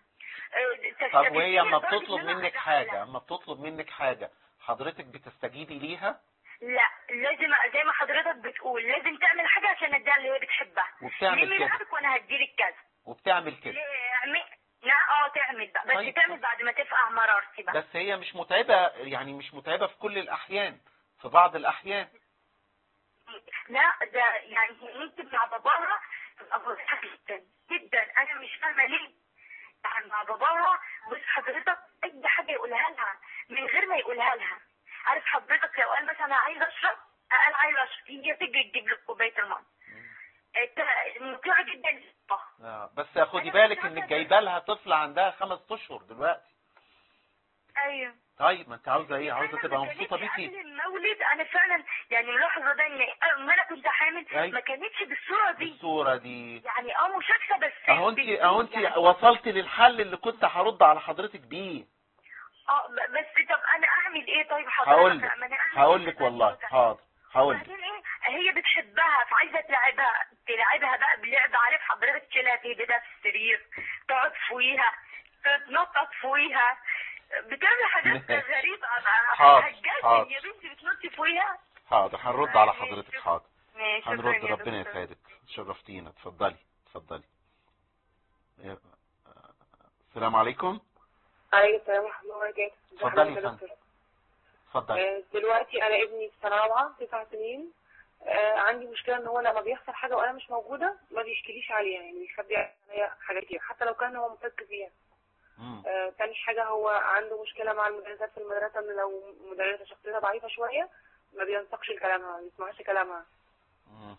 آه، طب وهي تستفزني اما لدرجة بتطلب إن أنا منك أزعلها. حاجة اما بتطلب منك حاجة حضرتك بتستجيبي ليها لا لازم زي ما حضرتك بتقول لازم تعمل حاجه عشان اديها اللي هي بتحبها وبتعمل لمي كده. لعبك وانا هديلك كذا وبتعمل كده ليه؟ اعمل لا اه تعمل بقى بس طيب. تعمل بعد ما تفقع مرارتي بقى بس هي مش متعبة يعني مش متعبة في كل الأحيان في بعض الأحيان لا ده يعني ممكن مع باباها تبقى مريحة جدا جدا انا مش فاهمه ليه يعني مع باباها بص حضرتك اي حاجه يقولها لها من غير ما يقولها لها عارف حضرتك لو قال مثلا انا عايز اشرب قال عايز اشرب هي تيجي تجيب لك كوبايه الميه إنت مطيعه جدا للبابا. آه. بس خدي بالك انك جايبه لها طفل عندها خمس اشهر دلوقتي ايوه طيب ما انت عاوزه ايه عاوزه أنا تبقى ما مبسوطه كانتش بيكي قبل المولد انا فعلا يعني ملاحظه ده ان اما انا كنت حامل أيوة. ما كانتش بالصوره دي بالصوره دي يعني اه مشاكسه بس اهو انت بال- اهو انت يعني- وصلت للحل اللي كنت هرد على حضرتك بيه اه ب- بس طب انا اعمل ايه طيب حضرتك هقول لك ما أنا أعمل هقول إيه لك في والله الموضوع ده؟ حاضر هقول لك وبعدين ايه هي بتحبها فعايزه تلعبها تلعبها بقى بلعب عارف حضرتك تشيلها تهددها في السرير تقعد فوقيها تتنطط فوقيها بتعمل حاجات غريبه حاضر، هتجنن حاضر. يا بنتي بتنطي فوقيها حاضر هنرد على حضرتك حاضر ماشي شكراً هنرد يا ربنا دكتور. يسعدك شرفتينا اتفضلي اتفضلي يا- السلام عليكم عليكم السلام ورحمة الله وبركاته ازي اتفضلي حضرتك يا يا دكتور؟ اتفضلي آه، دلوقتي أنا ابني في سنة رابعة تسع سنين آه، عندي مشكلة إن هو لما بيحصل حاجة وأنا مش موجودة ما بيشكليش عليها يعني بيخبي عليا حاجات كتير حتى لو كان هو مفك فيها مم. آه، تاني حاجة هو عنده مشكلة مع المدرسات في المدرسة إن لو مدرسة شخصيتها ضعيفة شوية ما بينسقش لكلامها ما بيسمعش كلامها مم.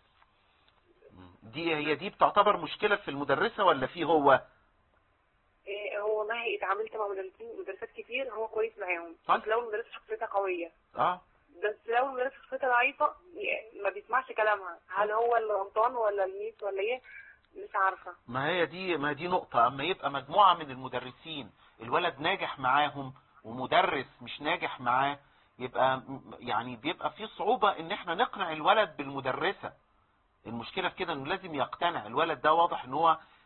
مم. دي هي دي بتعتبر مشكلة في المدرسة ولا في هو إيه، هو والله اتعاملت مع مدرسين مدرسات كتير هو كويس معاهم طيب. بس لو المدرسة شخصيتها قوية اه بس لو المدرسة شخصيتها ضعيفة يعني ما بيسمعش كلامها هل هو اللي غلطان ولا الميس ولا ايه مش عارفة ما هي دي ما دي نقطة اما يبقى مجموعة من المدرسين الولد ناجح معاهم ومدرس مش ناجح معاه يبقى م- يعني بيبقى في صعوبة ان احنا نقنع الولد بالمدرسة المشكلة في كده انه لازم يقتنع الولد ده واضح ان هو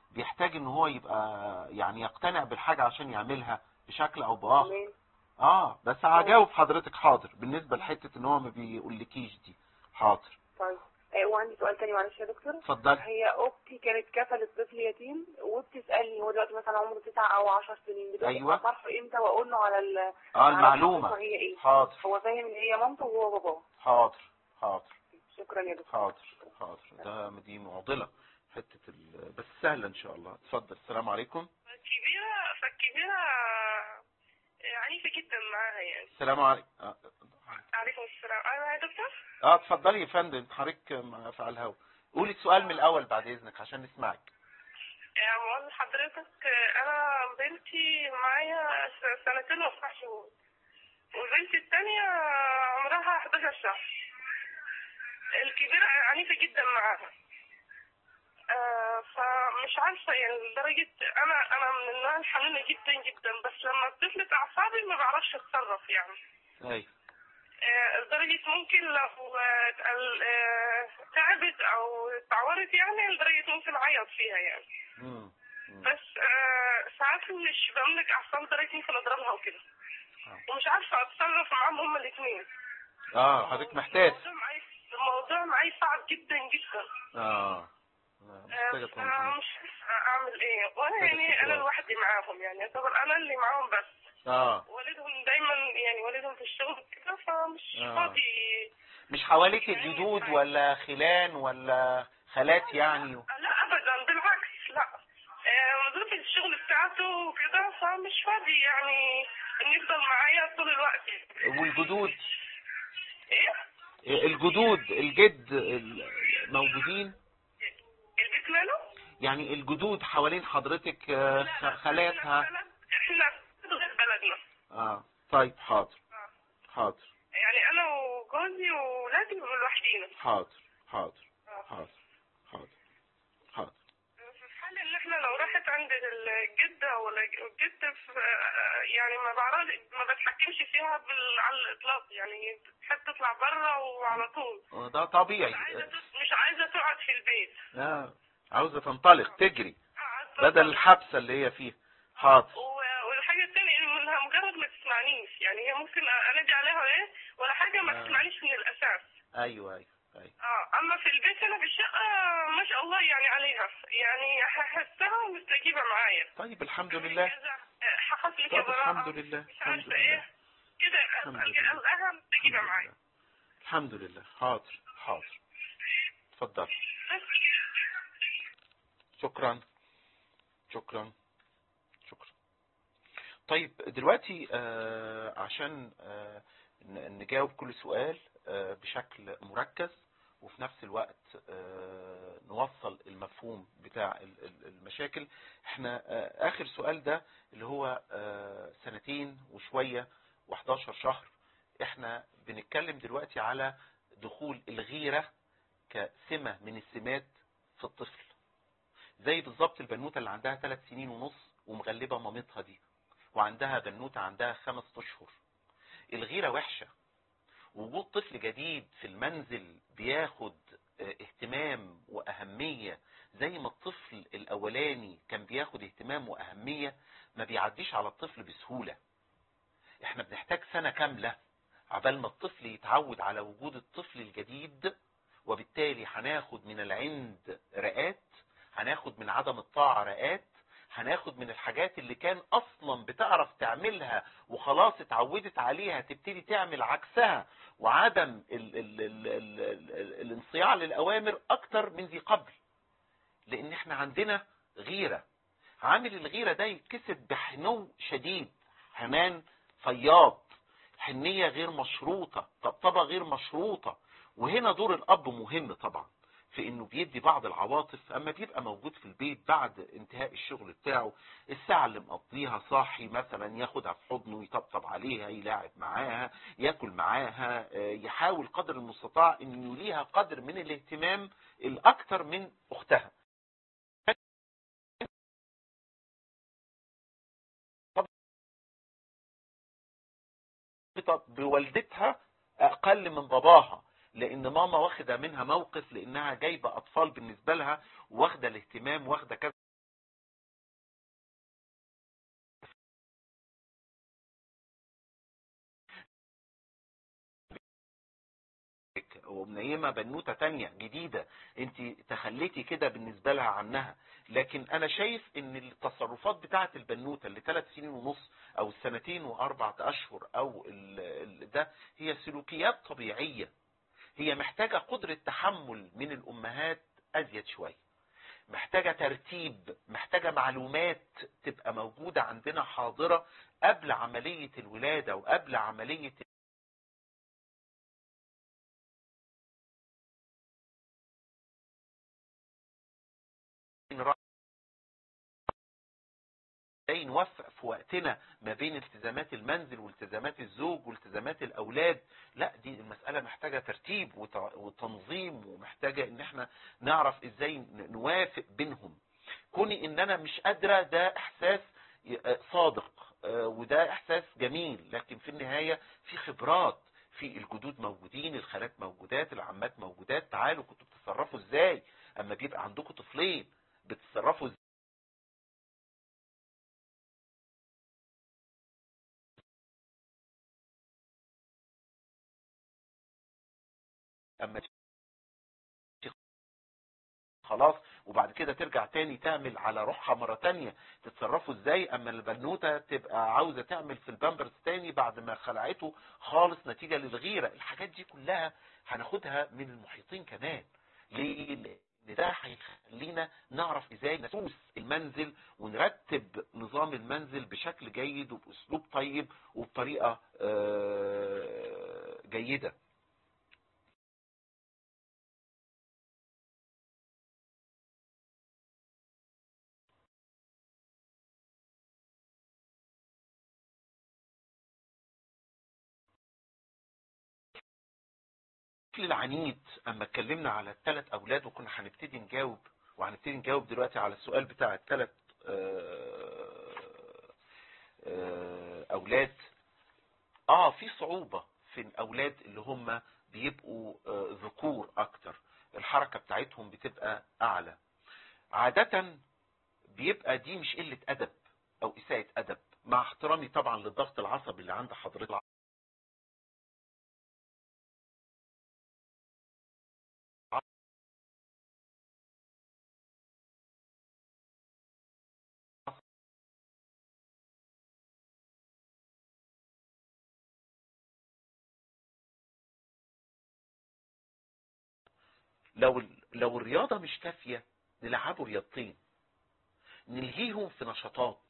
بيحتاج ان هو يبقى يعني يقتنع بالحاجة عشان يعملها بشكل او باخر تمام اه بس هجاوب حضرتك حاضر بالنسبة لحتة ان هو ما بيقولكيش دي حاضر طيب آه، وعندي سؤال تاني معلش يا دكتور اتفضلي هي اختي كانت كفلت طفل يتيم وبتسالني هو دلوقتي مثلا عمره تسع او 10 سنين دلوقتي أيوة. اصرفه امتى واقول له على ال اه على المعلومة حقوقه هي ايه حاضر هو فاهم ان هي مامته وهو باباه حاضر حاضر شكرا يا دكتور حاضر حاضر ده دي معضلة حتة ال... بس سهلة ان شاء الله اتفضل السلام عليكم فالكبيرة فالكبيرة عنيفة جدا معاها يعني السلام عليكم اه عليكم السلام أنا يا دكتور آه، اتفضلي يا فندم حضرتك مع- في على الهوا قولي السؤال من الاول بعد اذنك عشان نسمعك يعني بقول لحضرتك أنا بنتي معايا س- سنتين وتسع شهور وبنتي التانية عمرها 11 شهر الكبيرة عنيفة جدا معاها آه، فمش عارفة يعني لدرجة أنا أنا من النوع الحنونة جدا جدا بس لما بتفلت أعصابي ما بعرفش أتصرف يعني ايوه آه، لدرجة ممكن لو آه، ال- آه، تعبت أو اتعورت يعني لدرجة ممكن أعيط فيها يعني مم. مم. بس آه، ساعات مش بملك أعصاب لدرجة ممكن أضربها وكده ومش عارفة أتصرف معاهم هما الاتنين اه حضرتك محتاج الموضوع معايا الموضوع معايا صعب جدا جدا اه آه، محتاجة آه، تنظيم مش عارفة أعمل إيه وأنا محتاجة يعني أنا استقرار. لوحدي معاهم يعني يعتبر أنا اللي معاهم بس اه والدهم دايما يعني والدهم في الشغل كده فمش آه. فاضي مش حواليك الجدود ولا خلان ولا خالات يعني لا ابدا بالعكس لا آه، ظروف الشغل بتاعته وكده فمش فاضي يعني انه يفضل معايا طول الوقت والجدود ايه الجدود الجد ال- موجودين البيت ماله يعني الجدود حوالين حضرتك آه، خ- خالاتها احنا في غير بلدنا اه طيب حاضر حاضر يعني انا وجوزي وولادي لوحدينا حاضر حاضر حاضر حاضر حاضر في حال ان احنا لو راحت عند الجدة ولا الجد في يعني ما بعرف ما بتحكمش فيها بال... على الاطلاق يعني تحب تطلع بره وعلى طول وده طبيعي مش عايزة تت- مش عايزة تقعد في البيت آه. عاوزة تنطلق تجري قاعدة بدل الحبسة اللي هي فيها حاضر و- والحاجة التانية انها مجرد ما تسمعنيش يعني هي ممكن انادي عليها ايه ولا حاجة ما آه. تسمعنيش من الاساس ايوه ايوه ايوه اه اما في البيت انا في الشقة ما شاء الله يعني عليها يعني هحسها مستجيبة معايا طيب الحمد لله حصل لك طب براءة الحمد لله مش الحمد عارفة لله ايه كده الحمد لله. القاها مستجيبة معايا الحمد لله حاضر حاضر اتفضل بس شكرا شكرا شكرا طيب دلوقتي آه عشان آه ن- نجاوب كل سؤال آه بشكل مركز وفي نفس الوقت آه نوصل المفهوم بتاع ال- ال- المشاكل احنا آه اخر سؤال ده اللي هو آه سنتين وشوية و11 شهر احنا بنتكلم دلوقتي على دخول الغيرة كسمة من السمات في الطفل زي بالظبط البنوتة اللي عندها ثلاث سنين ونص ومغلبة مامتها دي وعندها بنوتة عندها خمس اشهر الغيرة وحشة وجود طفل جديد في المنزل بياخد اه، اهتمام واهمية زي ما الطفل الاولاني كان بياخد اهتمام واهمية ما بيعديش على الطفل بسهولة احنا بنحتاج سنة كاملة عبال ما الطفل يتعود على وجود الطفل الجديد وبالتالي هناخد من العند رقات هناخد من عدم الطاعة رقات هناخد من الحاجات اللي كان اصلا بتعرف تعملها وخلاص اتعودت عليها تبتدي تعمل عكسها وعدم ال ال ال ال ال الانصياع للاوامر اكتر من ذي قبل لان احنا عندنا غيرة عامل الغيرة ده يتكسب بحنو شديد حنان فياض حنية غير مشروطة طبطبة غير مشروطة وهنا دور الاب مهم طبعا في انه بيدي بعض العواطف اما بيبقى موجود في البيت بعد انتهاء الشغل بتاعه الساعة اللي مقضيها صاحي مثلا ياخدها في حضنه يطبطب عليها يلاعب معاها ياكل معاها آه، يحاول قدر المستطاع انه يليها قدر من الاهتمام الاكثر من اختها مرتبطة بوالدتها اقل من باباها لان ماما واخده منها موقف لانها جايبه اطفال بالنسبه لها واخده الاهتمام واخده كذا ومنيمة بنوتة تانية جديدة انت تخليتي كده بالنسبة لها عنها لكن انا شايف ان التصرفات بتاعت البنوتة اللي ثلاث سنين ونص او السنتين واربعة اشهر او ال ال ده هي سلوكيات طبيعية هي محتاجة قدرة تحمل من الامهات ازيد شوية محتاجة ترتيب محتاجة معلومات تبقى موجودة عندنا حاضرة قبل عملية الولادة وقبل عملية ازاي نوفق في وقتنا ما بين التزامات المنزل والتزامات الزوج والتزامات الاولاد لا دي المسألة محتاجة ترتيب وت- وتنظيم ومحتاجة ان احنا نعرف ازاي ن- نوافق بينهم كوني ان انا مش قادرة ده احساس ي- آه صادق آه، وده احساس جميل لكن في النهاية في خبرات في الجدود موجودين الخالات موجودات العمات موجودات تعالوا كنتوا بتتصرفوا ازاي اما بيبقى عندكم طفلين بتتصرفوا ازاي اما خلاص وبعد كده ترجع تاني تعمل على روحها مرة تانية تتصرفوا ازاي اما البنوتة تبقى عاوزة تعمل في البامبرز تاني بعد ما خلعته خالص نتيجة للغيرة الحاجات دي كلها هناخدها من المحيطين كمان ليه لان ده هيخلينا نعرف ازاي نسوس المنزل ونرتب نظام المنزل بشكل جيد وباسلوب طيب وبطريقة آه، جيدة الطفل العنيد اما اتكلمنا على الثلاث اولاد وكنا هنبتدي نجاوب وهنبتدي نجاوب دلوقتي على السؤال بتاع الثلاث اولاد اه في صعوبة في الاولاد اللي هم بيبقوا آه، ذكور اكتر الحركة بتاعتهم بتبقى اعلى عادة بيبقى دي مش قلة ادب او اساءة ادب مع احترامي طبعا للضغط العصبي اللي عند حضرتك لو لو الرياضة مش كافية نلعبوا رياضتين نلهيهم في نشاطات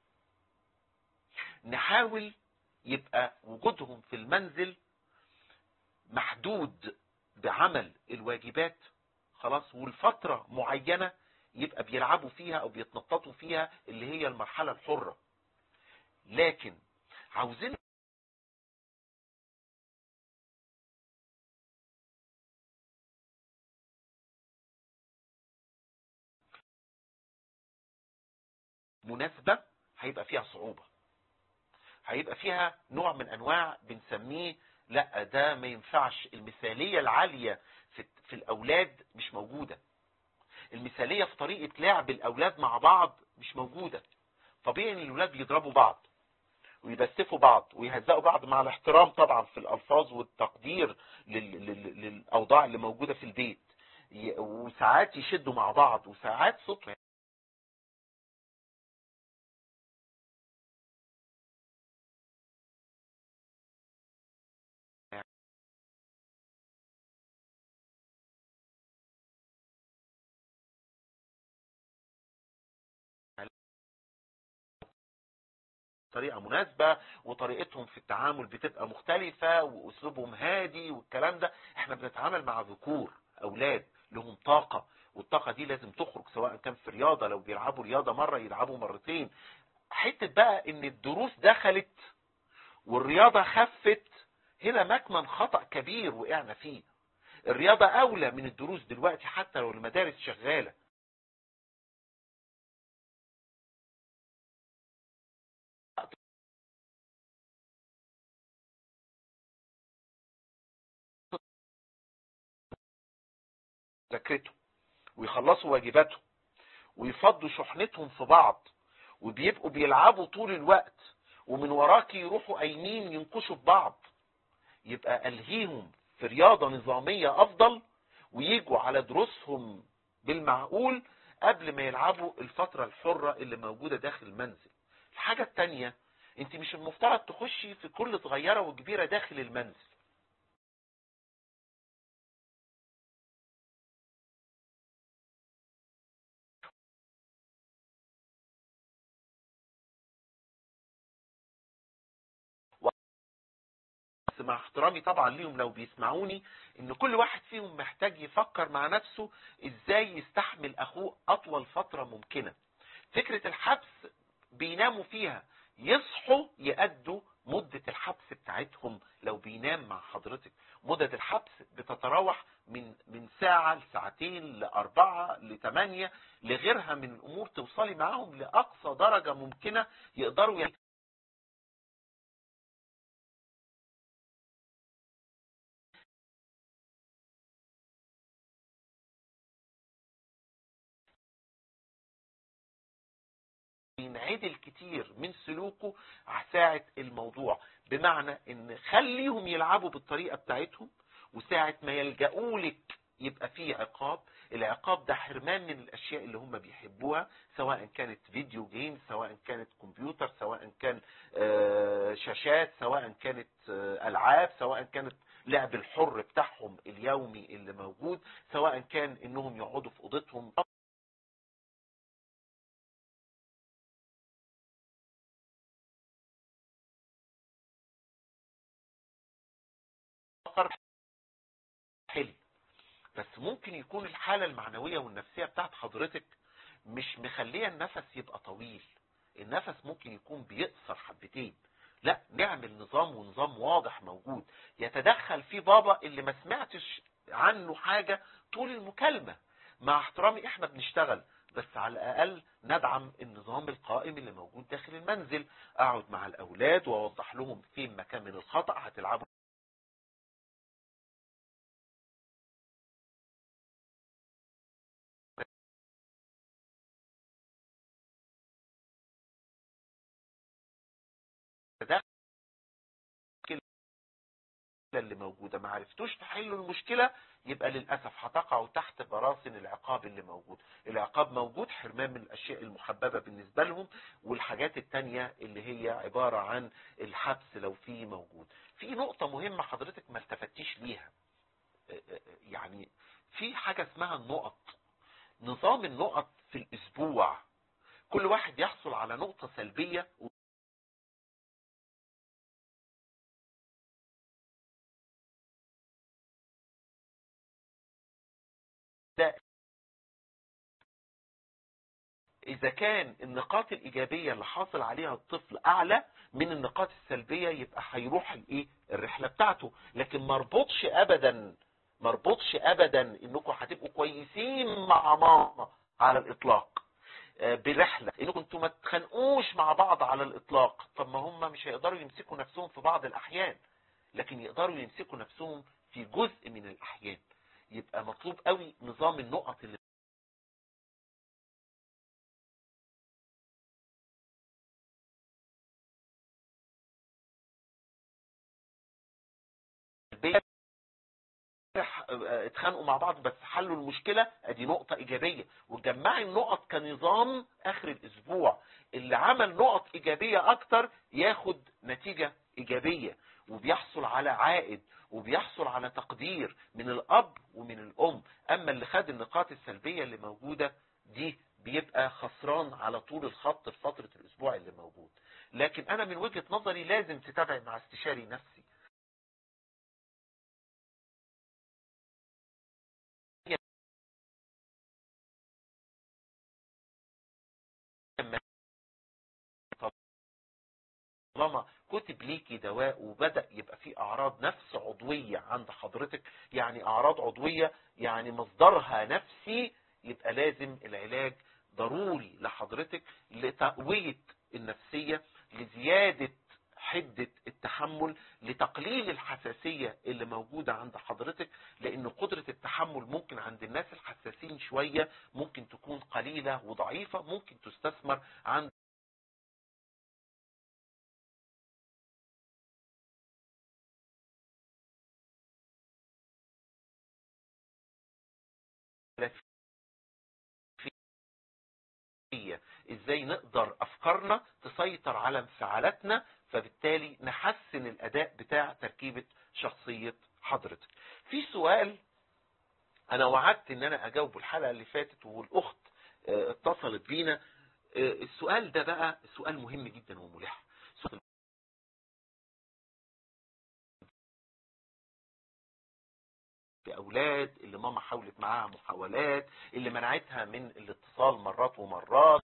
نحاول يبقى وجودهم في المنزل محدود بعمل الواجبات خلاص والفترة معينة يبقى بيلعبوا فيها او بيتنططوا فيها اللي هي المرحلة الحرة لكن عاوزين مناسبة هيبقى فيها صعوبة هيبقى فيها نوع من انواع بنسميه لا ده ما ينفعش المثالية العالية في, في الاولاد مش موجودة المثالية في طريقة لعب الاولاد مع بعض مش موجودة طبيعي ان الاولاد بيضربوا بعض ويبستفوا بعض ويهزقوا بعض مع الاحترام طبعا في الالفاظ والتقدير لل... لل... للاوضاع اللي موجودة في البيت ي- وساعات يشدوا مع بعض وساعات صوتهم طريقة مناسبة وطريقتهم في التعامل بتبقى مختلفة واسلوبهم هادي والكلام ده احنا بنتعامل مع ذكور اولاد لهم طاقة والطاقة دي لازم تخرج سواء كان في رياضة لو بيلعبوا رياضة مرة يلعبوا مرتين حتة بقى ان الدروس دخلت والرياضة خفت هنا مكمن خطأ كبير وقعنا فيه الرياضة اولى من الدروس دلوقتي حتى لو المدارس شغالة ذاكرتهم ويخلصوا واجباتهم ويفضوا شحنتهم في بعض وبيبقوا بيلعبوا طول الوقت ومن وراك يروحوا قايمين ينكشوا في بعض يبقى ألهيهم في رياضة نظامية افضل ويجوا على دروسهم بالمعقول قبل ما يلعبوا الفترة الحرة اللي موجودة داخل المنزل الحاجة التانية انت مش المفترض تخشي في كل صغيرة وكبيرة داخل المنزل بس مع احترامي طبعا ليهم لو بيسمعوني ان كل واحد فيهم محتاج يفكر مع نفسه ازاي يستحمل اخوه اطول فترة ممكنة فكرة الحبس بيناموا فيها يصحوا يأدوا مدة الحبس بتاعتهم لو بينام مع حضرتك مدة الحبس بتتراوح من من ساعة لساعتين لأربعة لثمانية لغيرها من الأمور توصلي معاهم لأقصى درجة ممكنة يقدروا يعني ينعدل كتير من سلوكه ساعة الموضوع بمعنى ان خليهم يلعبوا بالطريقة بتاعتهم وساعة ما يلجأوا لك يبقى فيه عقاب العقاب ده حرمان من الاشياء اللي هم بيحبوها سواء كانت فيديو جيم سواء كانت كمبيوتر سواء كان آه، شاشات سواء كانت آه، العاب سواء كانت لعب الحر بتاعهم اليومي اللي موجود سواء كان انهم يقعدوا في اوضتهم فقر حلو بس ممكن يكون الحالة المعنوية والنفسية بتاعت حضرتك مش مخلية النفس يبقى طويل النفس ممكن يكون بيقصر حبتين لا نعمل نظام ونظام واضح موجود يتدخل فيه بابا اللي ما سمعتش عنه حاجة طول المكالمة مع احترامي احنا بنشتغل بس على الاقل ندعم النظام القائم اللي موجود داخل المنزل اقعد مع الاولاد واوضح لهم فين مكان من الخطأ هتلعبوا ده اللي موجودة ما عرفتوش تحلوا المشكلة يبقى للأسف هتقعوا تحت براسن العقاب اللي موجود العقاب موجود حرمان من الأشياء المحببة بالنسبة لهم والحاجات التانية اللي هي عبارة عن الحبس لو فيه موجود في نقطة مهمة حضرتك ما التفتيش ليها يعني في حاجة اسمها النقط نظام النقط في الأسبوع كل واحد يحصل على نقطة سلبية ده إذا كان النقاط الإيجابية اللي حاصل عليها الطفل أعلى من النقاط السلبية يبقى هيروح الإيه الرحلة بتاعته لكن مربطش أبدا مربطش أبدا إنكم هتبقوا كويسين مع ماما على الإطلاق آه، برحلة إنكم انتوا ما تخانقوش مع بعض على الإطلاق طب ما هم مش هيقدروا يمسكوا نفسهم في بعض الأحيان لكن يقدروا يمسكوا نفسهم في جزء من الأحيان يبقى مطلوب قوي نظام النقط اللي البيت اتخانقوا مع بعض بس حلوا المشكلة ادي نقطة ايجابية وتجمعي النقط كنظام اخر الاسبوع اللي عمل نقط ايجابية اكتر ياخد نتيجة ايجابية وبيحصل على عائد وبيحصل على تقدير من الاب ومن الام اما اللي خد النقاط السلبية اللي موجودة دي بيبقى خسران على طول الخط في فترة الاسبوع اللي موجود لكن انا من وجهة نظري لازم تتابعي مع استشاري نفسي طالما كتب ليكي دواء وبدأ يبقى في أعراض نفس عضوية عند حضرتك يعني أعراض عضوية يعني مصدرها نفسي يبقى لازم العلاج ضروري لحضرتك لتقوية النفسية لزيادة حدة التحمل لتقليل الحساسية اللي موجودة عند حضرتك لأن قدرة التحمل ممكن عند الناس الحساسين شوية ممكن تكون قليلة وضعيفة ممكن تستثمر عند ازاي نقدر افكارنا تسيطر على انفعالاتنا فبالتالي نحسن الاداء بتاع تركيبة شخصية حضرتك في سؤال انا وعدت ان انا اجاوبه الحلقة اللي فاتت والاخت اه، اتصلت بينا اه، السؤال ده بقى سؤال مهم جدا وملح سؤال اولاد اللي ماما حاولت معاها محاولات اللي منعتها من الاتصال مرات ومرات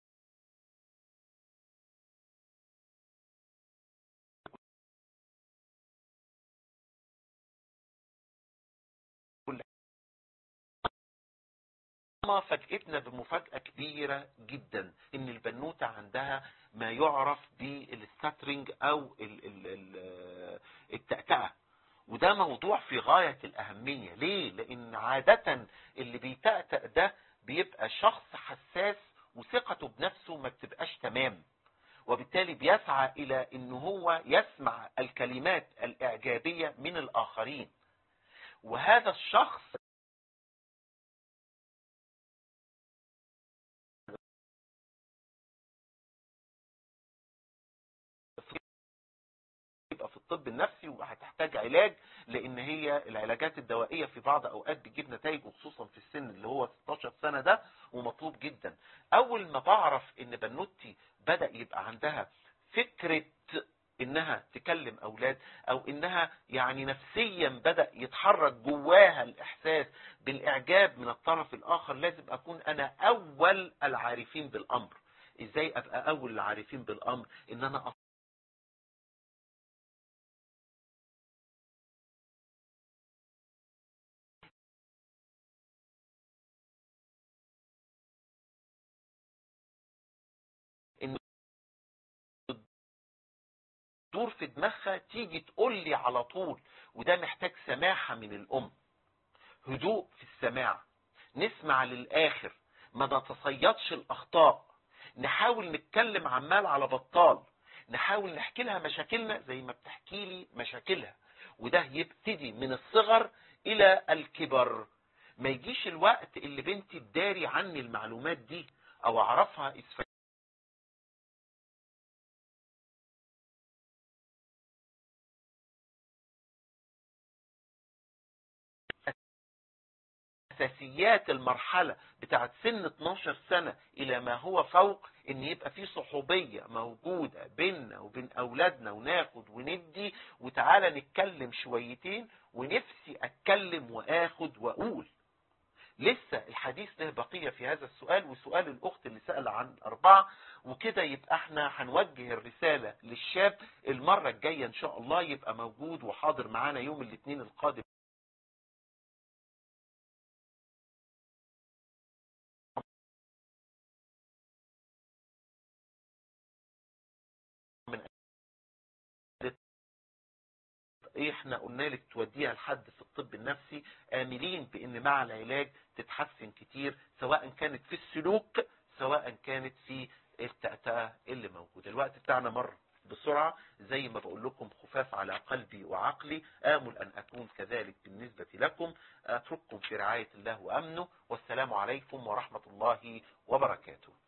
ماما فاجئتنا بمفاجأة كبيرة جدا ان البنوتة عندها ما يعرف بالستاترينج او ال- ال- ال- التأتأة وده موضوع في غاية الأهمية ليه؟ لأن عادة اللي بيتأتأ ده بيبقى شخص حساس وثقته بنفسه ما بتبقاش تمام وبالتالي بيسعى إلى أن هو يسمع الكلمات الإعجابية من الآخرين وهذا الشخص يبقى في الطب النفسي وهتحتاج علاج لان هي العلاجات الدوائيه في بعض اوقات بتجيب نتائج وخصوصا في السن اللي هو 16 سنه ده ومطلوب جدا اول ما بعرف ان بنوتي بدا يبقى عندها فكره انها تكلم اولاد او انها يعني نفسيا بدا يتحرك جواها الاحساس بالاعجاب من الطرف الاخر لازم اكون انا اول العارفين بالامر ازاي ابقى اول العارفين بالامر ان انا ان دور في دماغها تيجي تقول لي على طول وده محتاج سماحة من الأم هدوء في السماع نسمع للآخر ما نتصيدش الأخطاء نحاول نتكلم عمال على بطال نحاول نحكي لها مشاكلنا زي ما بتحكي لي مشاكلها وده يبتدي من الصغر إلى الكبر ما يجيش الوقت اللي بنتي تداري عني المعلومات دي أو أعرفها إسفاق اساسيات المرحلة بتاعت سن 12 سنة الى ما هو فوق ان يبقى في صحوبية موجودة بيننا وبين اولادنا وناخد وندي وتعالى نتكلم شويتين ونفسي اتكلم واخد واقول لسه الحديث له بقية في هذا السؤال وسؤال الاخت اللي سأل عن اربعة وكده يبقى احنا هنوجه الرسالة للشاب المرة الجاية ان شاء الله يبقى موجود وحاضر معانا يوم الاثنين القادم احنا قلنا لك توديها لحد في الطب النفسي املين بان مع العلاج تتحسن كتير سواء كانت في السلوك سواء كانت في التأتأة اللي موجودة الوقت بتاعنا مر بسرعة زي ما بقول لكم خفاف على قلبي وعقلي آمل أن أكون كذلك بالنسبة لكم أترككم في رعاية الله وأمنه والسلام عليكم ورحمة الله وبركاته